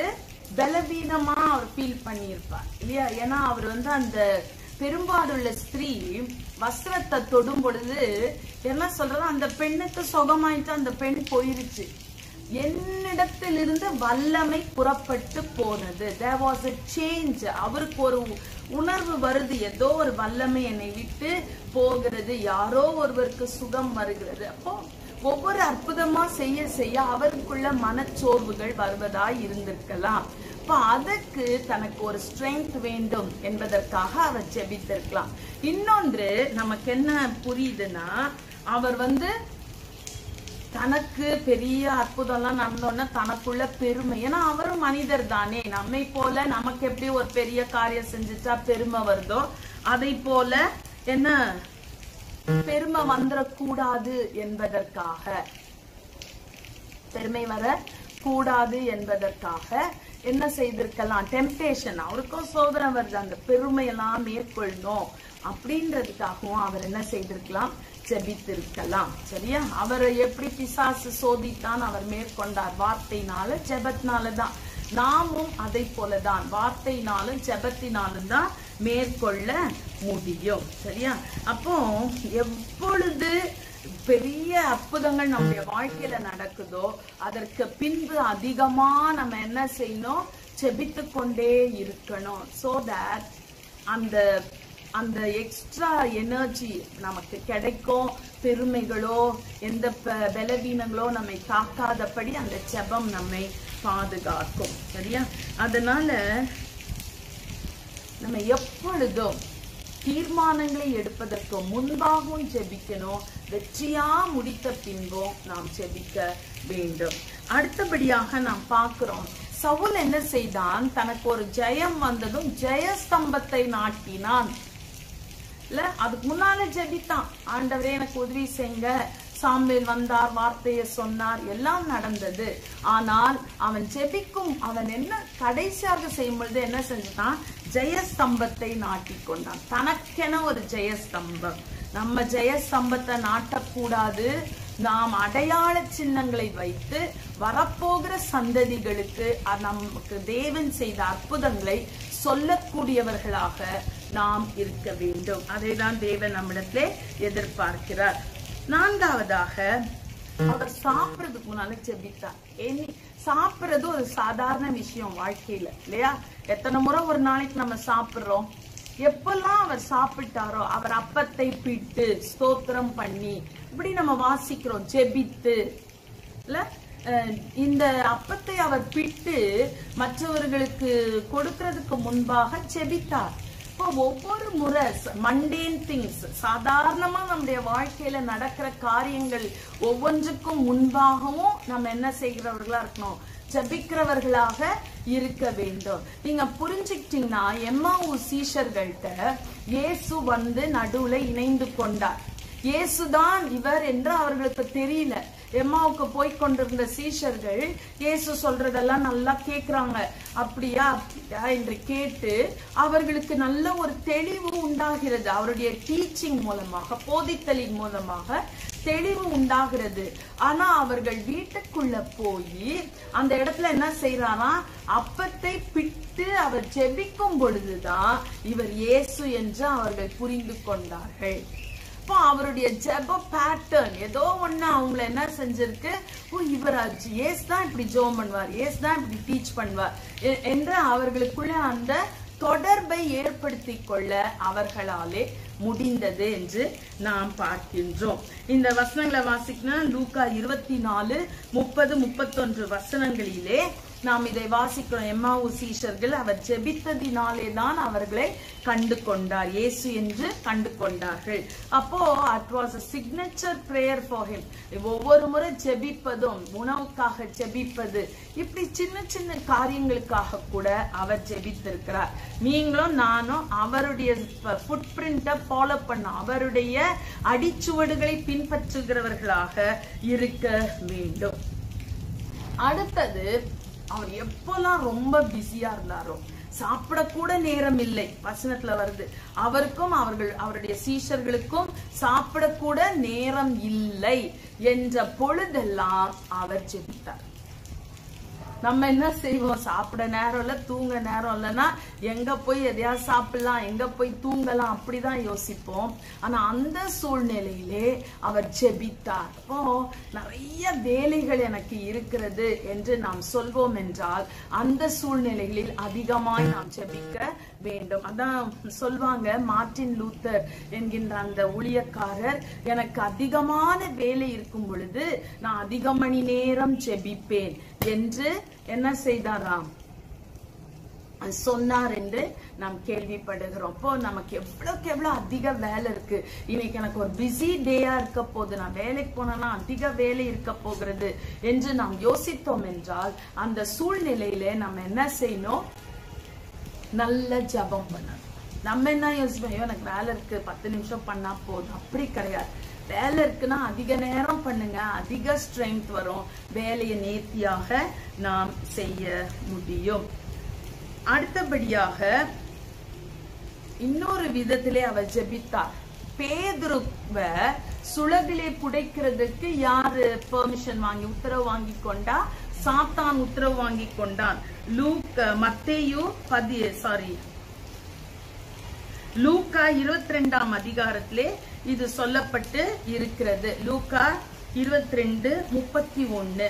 பலவீனமா அவர் ஃபீல் பண்ணியிருப்பார் இல்லையா ஏன்னா அவர் வந்து அந்த பெரும்பாலுள்ள ஸ்திரீ வஸ்திரத்தை தொடும் பொழுது என்ன சொல்றது அந்த பெண்ணுக்கு சுகமாயிட்டு அந்த பெண் போயிருச்சு என்னிடத்திலிருந்து வல்லமை புறப்பட்டு போனது there was a change அவருக்கு ஒரு உணர்வு வருது ஏதோ ஒரு வல்லமை என்னை விட்டு போகிறது யாரோ ஒருவருக்கு சுகம் வருகிறது அப்போ ஒவ்வொரு அற்புதமா செய்ய செய்ய அவருக்குள்ள மனச்சோர்வுகள் வருவதாய் இருந்திருக்கலாம் அப்ப அதற்கு தனக்கு ஒரு ஸ்ட்ரென்த் வேண்டும் என்பதற்காக அவர் ஜெபித்திருக்கலாம் இன்னொன்று நமக்கு என்ன புரியுதுன்னா அவர் வந்து தனக்கு பெரிய அற்புதம்லாம் நடந்தோன்னா தனக்குள்ள பெருமை ஏன்னா அவரும் மனிதர் தானே நம்மை போல நமக்கு எப்படி ஒரு பெரிய காரியம் செஞ்சுட்டா பெருமை வருதோ அதை போல என்ன பெருமை வந்துடக்கூடாது என்பதற்காக பெருமை வர கூடாது என்பதற்காக என்ன செய்திருக்கலாம் டெம்டேஷன் அவருக்கும் சோதனை வருது அந்த பெருமையெல்லாம் மேற்கொள்ளணும் அப்படின்றதுக்காகவும் அவர் என்ன செய்திருக்கலாம் ஜெபித்திருக்கலாம் சரியா அவரை எப்படி பிசாசு சோதித்தான் அவர் மேற்கொண்டார் வார்த்தையினால ஜெபத்தினால தான் நாமும் அதை போலதான் வார்த்தையினாலும் ஜெபத்தினாலும் தான் மேற்கொள்ள முடியும் சரியா அப்போ எப்பொழுது பெரிய அற்புதங்கள் நம்முடைய வாழ்க்கையில நடக்குதோ அதற்கு பின்பு அதிகமா நம்ம என்ன செய்யணும் செபித்து கொண்டே இருக்கணும் சோ தட் அந்த அந்த எக்ஸ்ட்ரா எனர்ஜி நமக்கு கிடைக்கும் பெருமைகளோ எந்த ப- பலவீனங்களோ நம்மை தாக்காதபடி அந்த ஜெபம் நம்மை பாதுகாக்கும் சரியா அதனால நம்ம எப்பொழுதும் தீர்மானங்களை எடுப்பதற்கு முன்பாகவும் ஜெபிக்கணும் வெற்றியா முடித்த பின்பும் நாம் ஜெபிக்க வேண்டும் அடுத்தபடியாக நாம் பார்க்கிறோம் சவுல் என்ன செய்தான் தனக்கு ஒரு ஜெயம் வந்ததும் ஜெயஸ்தம்பத்தை நாட்டினான் இல்ல அதுக்கு முன்னால ஜெபித்தான் ஆண்டவரே எனக்கு உதவி செய்யுங்க சாமுவேல் வந்தார் வார்த்தையை சொன்னார் எல்லாம் நடந்தது ஆனால் அவன் ஜெபிக்கும் அவன் என்ன கடைசியாக செய்யும் பொழுது என்ன செஞ்சுட்டான் ஜெயஸ்தம்பத்தை நாட்டிக் கொண்டான் தனக்கென ஒரு ஜெயஸ்தம்பம் நம்ம ஜெயஸ்தம்பத்தை நாட்டக்கூடாது நாம் அடையாள சின்னங்களை வைத்து வரப்போகிற சந்ததிகளுக்கு அ- நமக்கு தேவன் செய்த அற்புதங்களை சொல்லக்கூடியவர்களாக நாம் இருக்க வேண்டும் அதைதான் தேவன் நம்மிடத்திலே எதிர்பார்க்கிறார் நான்காவதாக அவர் சாப்பிடுறதுக்கு முன்னால ஜெபித்தார் எனி சாப்பிடுறது ஒரு சாதாரண விஷயம் வாழ்க்கையில இல்லையா எத்தனை முறை ஒரு நாளைக்கு நம்ம சாப்பிடுறோம் எப்பெல்லாம் அவர் சாப்பிட்டாரோ அவர் அப்பத்தை பிட்டு ஸ்தோத்திரம் பண்ணி இப்படி நம்ம வாசிக்கிறோம் ஜெபித்து இல்ல அஹ் இந்த அப்பத்தை அவர் பிட்டு மற்றவர்களுக்கு கொடுக்கிறதுக்கு முன்பாக ஜெபித்தார் இப்போ ஒவ்வொரு முறை மண்டேன் திங்ஸ் சாதாரணமா நம்முடைய வாழ்க்கையில நடக்கிற காரியங்கள் ஒவ்வொன்றுக்கும் முன்பாகவும் நம்ம என்ன செய்கிறவர்களா இருக்கணும் ஜபிக்கிறவர்களாக இருக்க வேண்டும் நீங்க புரிஞ்சுக்கிட்டீங்கன்னா எம்மாவு சீஷர்கள்ட்ட இயேசு வந்து நடுவுல இணைந்து கொண்டார் இயேசுதான் இவர் என்று அவர்களுக்கு தெரியல எம்மாவுக்கு போய் கொண்டிருந்த சீஷர்கள் இயேசு சொல்றதெல்லாம் நல்லா கேக்குறாங்க அப்படியா அப்படியா என்று கேட்டு அவர்களுக்கு நல்ல ஒரு தெளிவு உண்டாகிறது அவருடைய டீச்சிங் மூலமாக போதித்தலின் மூலமாக தெளிவு உண்டாகிறது ஆனா அவர்கள் வீட்டுக்குள்ள போய் அந்த இடத்துல என்ன செய்யறாரா அப்பத்தை பிட்டு அவர் ஜெபிக்கும் பொழுதுதான் இவர் இயேசு என்று அவர்கள் புரிந்து கொண்டார்கள் அப்போ அவருடைய ஜெப பேட்டர்ன் ஏதோ ஒண்ணு அவங்கள என்ன செஞ்சிருக்கு ஓ இவர் ஏசு தான் இப்படி ஜோம் பண்ணுவார் ஏசு தான் இப்படி டீச் பண்ணுவார் எ- என்று அவர்களுக்குள்ள அந்த தொடர்பை ஏற்படுத்தி கொள்ள அவர்களாலே முடிந்தது என்று நாம் பார்க்கின்றோம் இந்த வசனங்களை வாசிக்கணும் லூக்கா இருபத்தி நாலு முப்பது முப்பத்தொன்று வசனங்களிலே நாம் இதை வாசிக்கிறோம் எம்மாவு சீஷர்கள் அவர் ஜெபித்ததினாலே தான் அவர்களை கண்டு கொண்டார் இயேசு என்று கண்டு கொண்டார்கள் அப்போ it was a signature prayer for him ஒவ்வொரு முறை ஜெபிப்பதும் உணவுக்காக ஜெபிப்பது இப்படி சின்ன சின்ன காரியங்களுக்காக கூட அவர் ஜெபித்திருக்கிறார் நீங்களும் நானும் அவருடைய ஃபுட் பிரிண்ட ஃபாலோ பண்ண அவருடைய அடிச்சுவடுகளை பின்பற்றுகிறவர்களாக இருக்க வேண்டும் அடுத்தது அவர் எப்பெல்லாம் ரொம்ப பிஸியா இருந்தாரோ சாப்பிடக்கூட நேரம் இல்லை வசனத்துல வருது அவருக்கும் அவர்கள் அவருடைய சீஷர்களுக்கும் சாப்பிடக்கூட நேரம் இல்லை என்ற பொழுதெல்லாம் அவர் ஜெபித்தார் நம்ம என்ன செய்வோம் சாப்பிட நேரம் இல்ல தூங்க நேரம் இல்லைன்னா எங்க போய் எதையாவது சாப்பிடலாம் எங்க போய் தூங்கலாம் அப்படிதான் யோசிப்போம் ஆனா அந்த சூழ்நிலையிலே அவர் ஜெபித்தார் அப்போ நிறைய வேலைகள் எனக்கு இருக்கிறது என்று நாம் சொல்வோம் என்றால் அந்த சூழ்நிலைகளில் அதிகமாய் நாம் ஜெபிக்க வேண்டும் அதான் சொல்வாங்க மார்ட்டின் லூத்தர் என்கின்ற அந்த ஊழியக்காரர் எனக்கு அதிகமான வேலை இருக்கும் பொழுது நான் அதிக மணி நேரம் ஜெபிப்பேன் என்று என்ன செய்தாராம் சொன்னார் என்று நாம் கேள்விப்படுகிறோம் அப்போ நமக்கு எவ்வளவுக்கு எவ்வளவு அதிக வேலை இருக்கு இன்னைக்கு எனக்கு ஒரு பிஸி டேயா இருக்க போகுது நான் வேலைக்கு போனேன்னா அதிக வேலை இருக்க போகிறது என்று நாம் யோசித்தோம் என்றால் அந்த சூழ்நிலையில நம்ம என்ன செய்யணும் நல்ல ஜபம் பண்ணணும் நம்ம என்ன யோசிப்போம் ஐயோ எனக்கு வேலை இருக்கு பத்து நிமிஷம் பண்ணா போதும் அப்படி கிடையாது வேலை இருக்குன்னா அதிக நேரம் பண்ணுங்க அதிக ஸ்ட்ரென்த் வரும் வேலையை நேர்த்தியாக நாம் செய்ய முடியும் அடுத்தபடியாக இன்னொரு விதத்திலே அவர் ஜெபித்தார் பேதுருவ சுளகிலே புடைக்கிறதுக்கு யாரு பெர்மிஷன் வாங்கி உத்தரவு வாங்கி கொண்டா சாத்தான் உத்தரவு வாங்கி கொண்டான் லூக் மத்தேயு பதி சாரி லூக்கா இருபத்தி ரெண்டாம் அதிகாரத்திலே இது சொல்லப்பட்டு இருக்கிறது லூக்கா இருபத்தி ரெண்டு முப்பத்தி ஒன்னு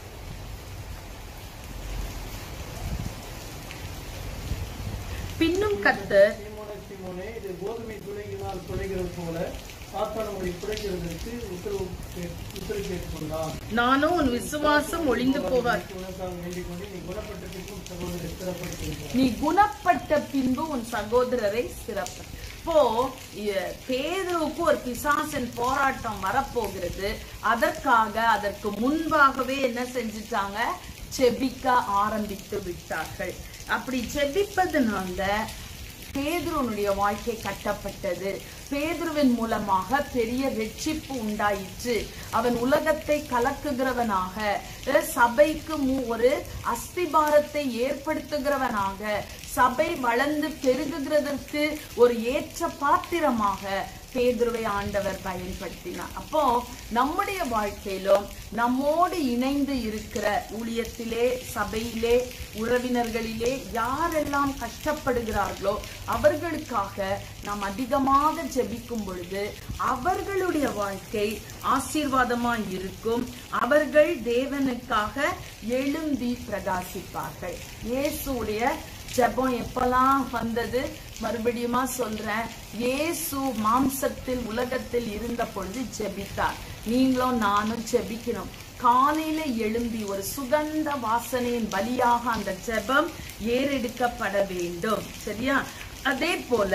பின்னும் கத்தர் சீமோனே சீமோனே இது கோதுமை துளையினால் துளைகிறது போல சாத்தான் உங்களை குறைக்கிறதற்கு உத்தரவு கே- உத்தரவு கேட்டுக்கொண்டான் நானும் உன் விசுவாசம் ஒளிந்து போகாது உனக்காக வேண்டிக் கொண்டு நீ குணப்பட்டிருக்கும் சகோதரரை சிறப்படுத்துகிறார் நீ குணப்பட்ட பின்பு உன் சகோதரரை சிறப்பு இப்போ இ- பேதுருவுக்கு ஒரு பிசாசின் போராட்டம் வரப்போகிறது அதற்காக அதற்கு முன்பாகவே என்ன செஞ்சுட்டாங்க செபிக்க ஆரம்பித்து விட்டார்கள் அப்படி செபிப்பதனால பேதுருவனுடைய வாழ்க்கை கட்டப்பட்டது பேதுருவின் மூலமாக பெரிய வெற்றிப்பு உண்டாயிற்று அவன் உலகத்தை கலக்குகிறவனாக அஹ், சபைக்கு மு- ஒரு அஸ்திபாரத்தை ஏற்படுத்துகிறவனாக சபை வளர்ந்து பெருகுகிறதற்கு ஒரு ஏற்ற பாத்திரமாக பேதுருவை ஆண்டவர் பயன்படுத்தினார் அப்போ நம்முடைய வாழ்க்கையிலும் நம்மோடு இணைந்து இருக்கிற ஊழியத்திலே சபையிலே உறவினர்களிலே யாரெல்லாம் கஷ்டப்படுகிறார்களோ அவர்களுக்காக நாம் அதிகமாக ஜெபிக்கும் பொழுது அவர்களுடைய வாழ்க்கை ஆசீர்வாதமாய் இருக்கும் அவர்கள் தேவனுக்காக எழும்பி பிரகாசிப்பார்கள் இயேசுடைய ஜெபம் எப்பெல்லாம் வந்தது மறுபடியுமா சொல்றேன் இயேசு மாம்சத்தில் உலகத்தில் இருந்த பொழுது ஜெபித்தார் நீங்களும் நானும் ஜெபிக்கணும் காலையில எழும்பி ஒரு சுகந்த வாசனையின் பலியாக அந்த ஜெபம் ஏறெடுக்கப்பட வேண்டும் சரியா அதே போல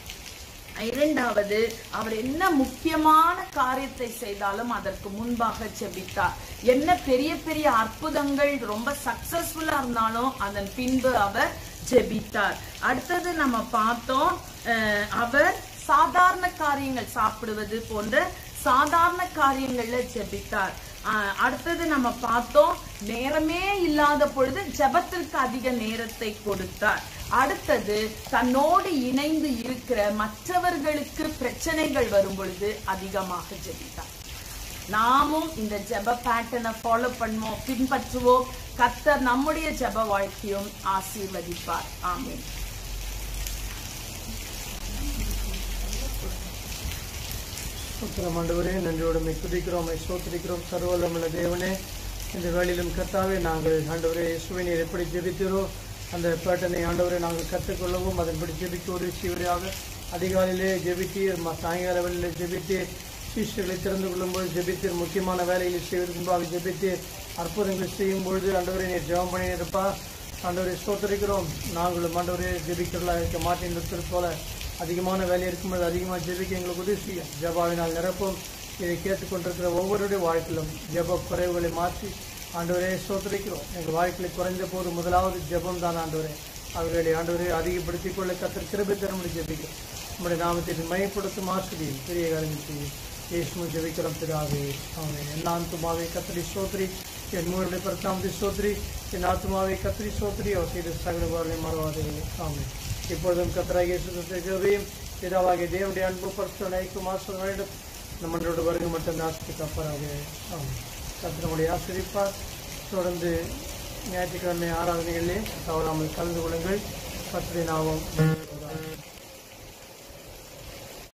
இரண்டாவது அவர் என்ன முக்கியமான காரியத்தை செய்தாலும் அதற்கு முன்பாக ஜெபித்தார் என்ன பெரிய பெரிய அற்புதங்கள் ரொம்ப சக்சஸ்ஃபுல்லா இருந்தாலும் அதன் பின்பு அவர் ஜெபித்தார் அடுத்தது நம்ம பார்த்தோம் அஹ், அவர் சாதாரண காரியங்கள் சாப்பிடுவது போன்ற சாதாரண காரியங்கள்ல ஜெபித்தார் அஹ், அடுத்தது நம்ம பார்த்தோம் நேரமே இல்லாத பொழுது ஜெபத்திற்கு அதிக நேரத்தை கொடுத்தார் அடுத்தது தன்னோடு இணைந்து இருக்கிற மற்றவர்களுக்கு பிரச்சனைகள் வரும் பொழுது அதிகமாக ஜெபித்தார் நாமும் இந்த ஜெப பேட்டர்னை ஃபாலோ பண்ணுவோம் பின்பற்றுவோம் கர்த்தர் நம்முடைய ஜெப வாழ்க்கையும் ஆசீர்வதிப்பார் ஆமென் உத்தரம் ஆண்டவரே நன்றியோடு மை துதிக்கிறோம் மை சோத்திரிக்கிறோம் சர்வலமுள்ள தேவனே இந்த வேளையிலும் கர்த்தாவே நாங்கள் ஆண்டவரே இயேசுவை நீர் எப்படி ஜெபித்தீரோ அந்த பேட்டனை ஆண்டவரை நாங்கள் கற்றுக்கொள்ளவும் அதன்படி ஜெபிக்க ஒரு சீவரையாக அதிகாலையிலே ஜெபித்தீர் ம- சாயங்கால வேளையிலே ஜெபித்தீர் சீஷர்களை திறந்து கொள்ளும்போது ஜெபித்தீர் முக்கியமான வேலைகளை செய்வதற்கு முன்பாக ஜெபித்தீர் அற்புதங்கள் செய்யும் பொழுது ஆண்டவரை நீர் ஜெபம் பண்ணி இருப்பா ஆண்டவரை சோத்தரிக்கிறோம் நாங்களும் ஆண்டவரே ஜெபிக்கிறதா இருக்க மாட்டேன் இருக்கிறது போல அதிகமான வேலை இருக்கும்போது அதிகமாக ஜெபிக்க எங்களுக்கு உதவி செய்யும் ஜபாவினால் நிரப்பும் இதை கேட்டுக்கொண்டிருக்கிற ஒவ்வொருடைய வாழ்க்கையிலும் ஜெப குறைவுகளை மாற்றி ஆண்டவரே சோதரிக்கிறோம் எங்கள் வாழ்க்கையில் குறைந்த போது முதலாவது ஜெபம் தான் ஆண்டவரே அவர்களை ஆண்டவரை அதிகப்படுத்திக் கொள்ள கத்தர் கிருபை தரமுடி ஜெபிக்கிறோம் நம்முடைய நாமத்தை மையப்படுத்தும் ஆசிரியை பெரிய காரியங்கள் செய்யும் இயேசுவை ஜெபிக்கிறோம் பிதாவே ஆமென் என் ஆத்துமாவே கத்திரி சோத்ரி என் மூவருடைய பரத்தாமதி சோத்ரி என் ஆத்துமாவை கத்திரி சோத்ரி அவர் செய்த சகல வாழ்வை மறவாதே ஆமென் இப்பொழுதும் கத்தராகிய சுத்தத்தையும் பிதாவாகிய தேவனுடைய அன்பு பரிசு நைக்கும் ஆசிரியர் நம்மளோட வருகை மட்டும் நாஸ்திக்கு அப்பாராக ஆமாம் கத்திர நம்முடைய ஆசிரிப்பார் தொடர்ந்து ஞாயிற்றுக்கிழமை ஆராதனைகளிலே தவறாமல் கலந்து கொள்ளுங்கள் கர்த்தருடைய நாமம்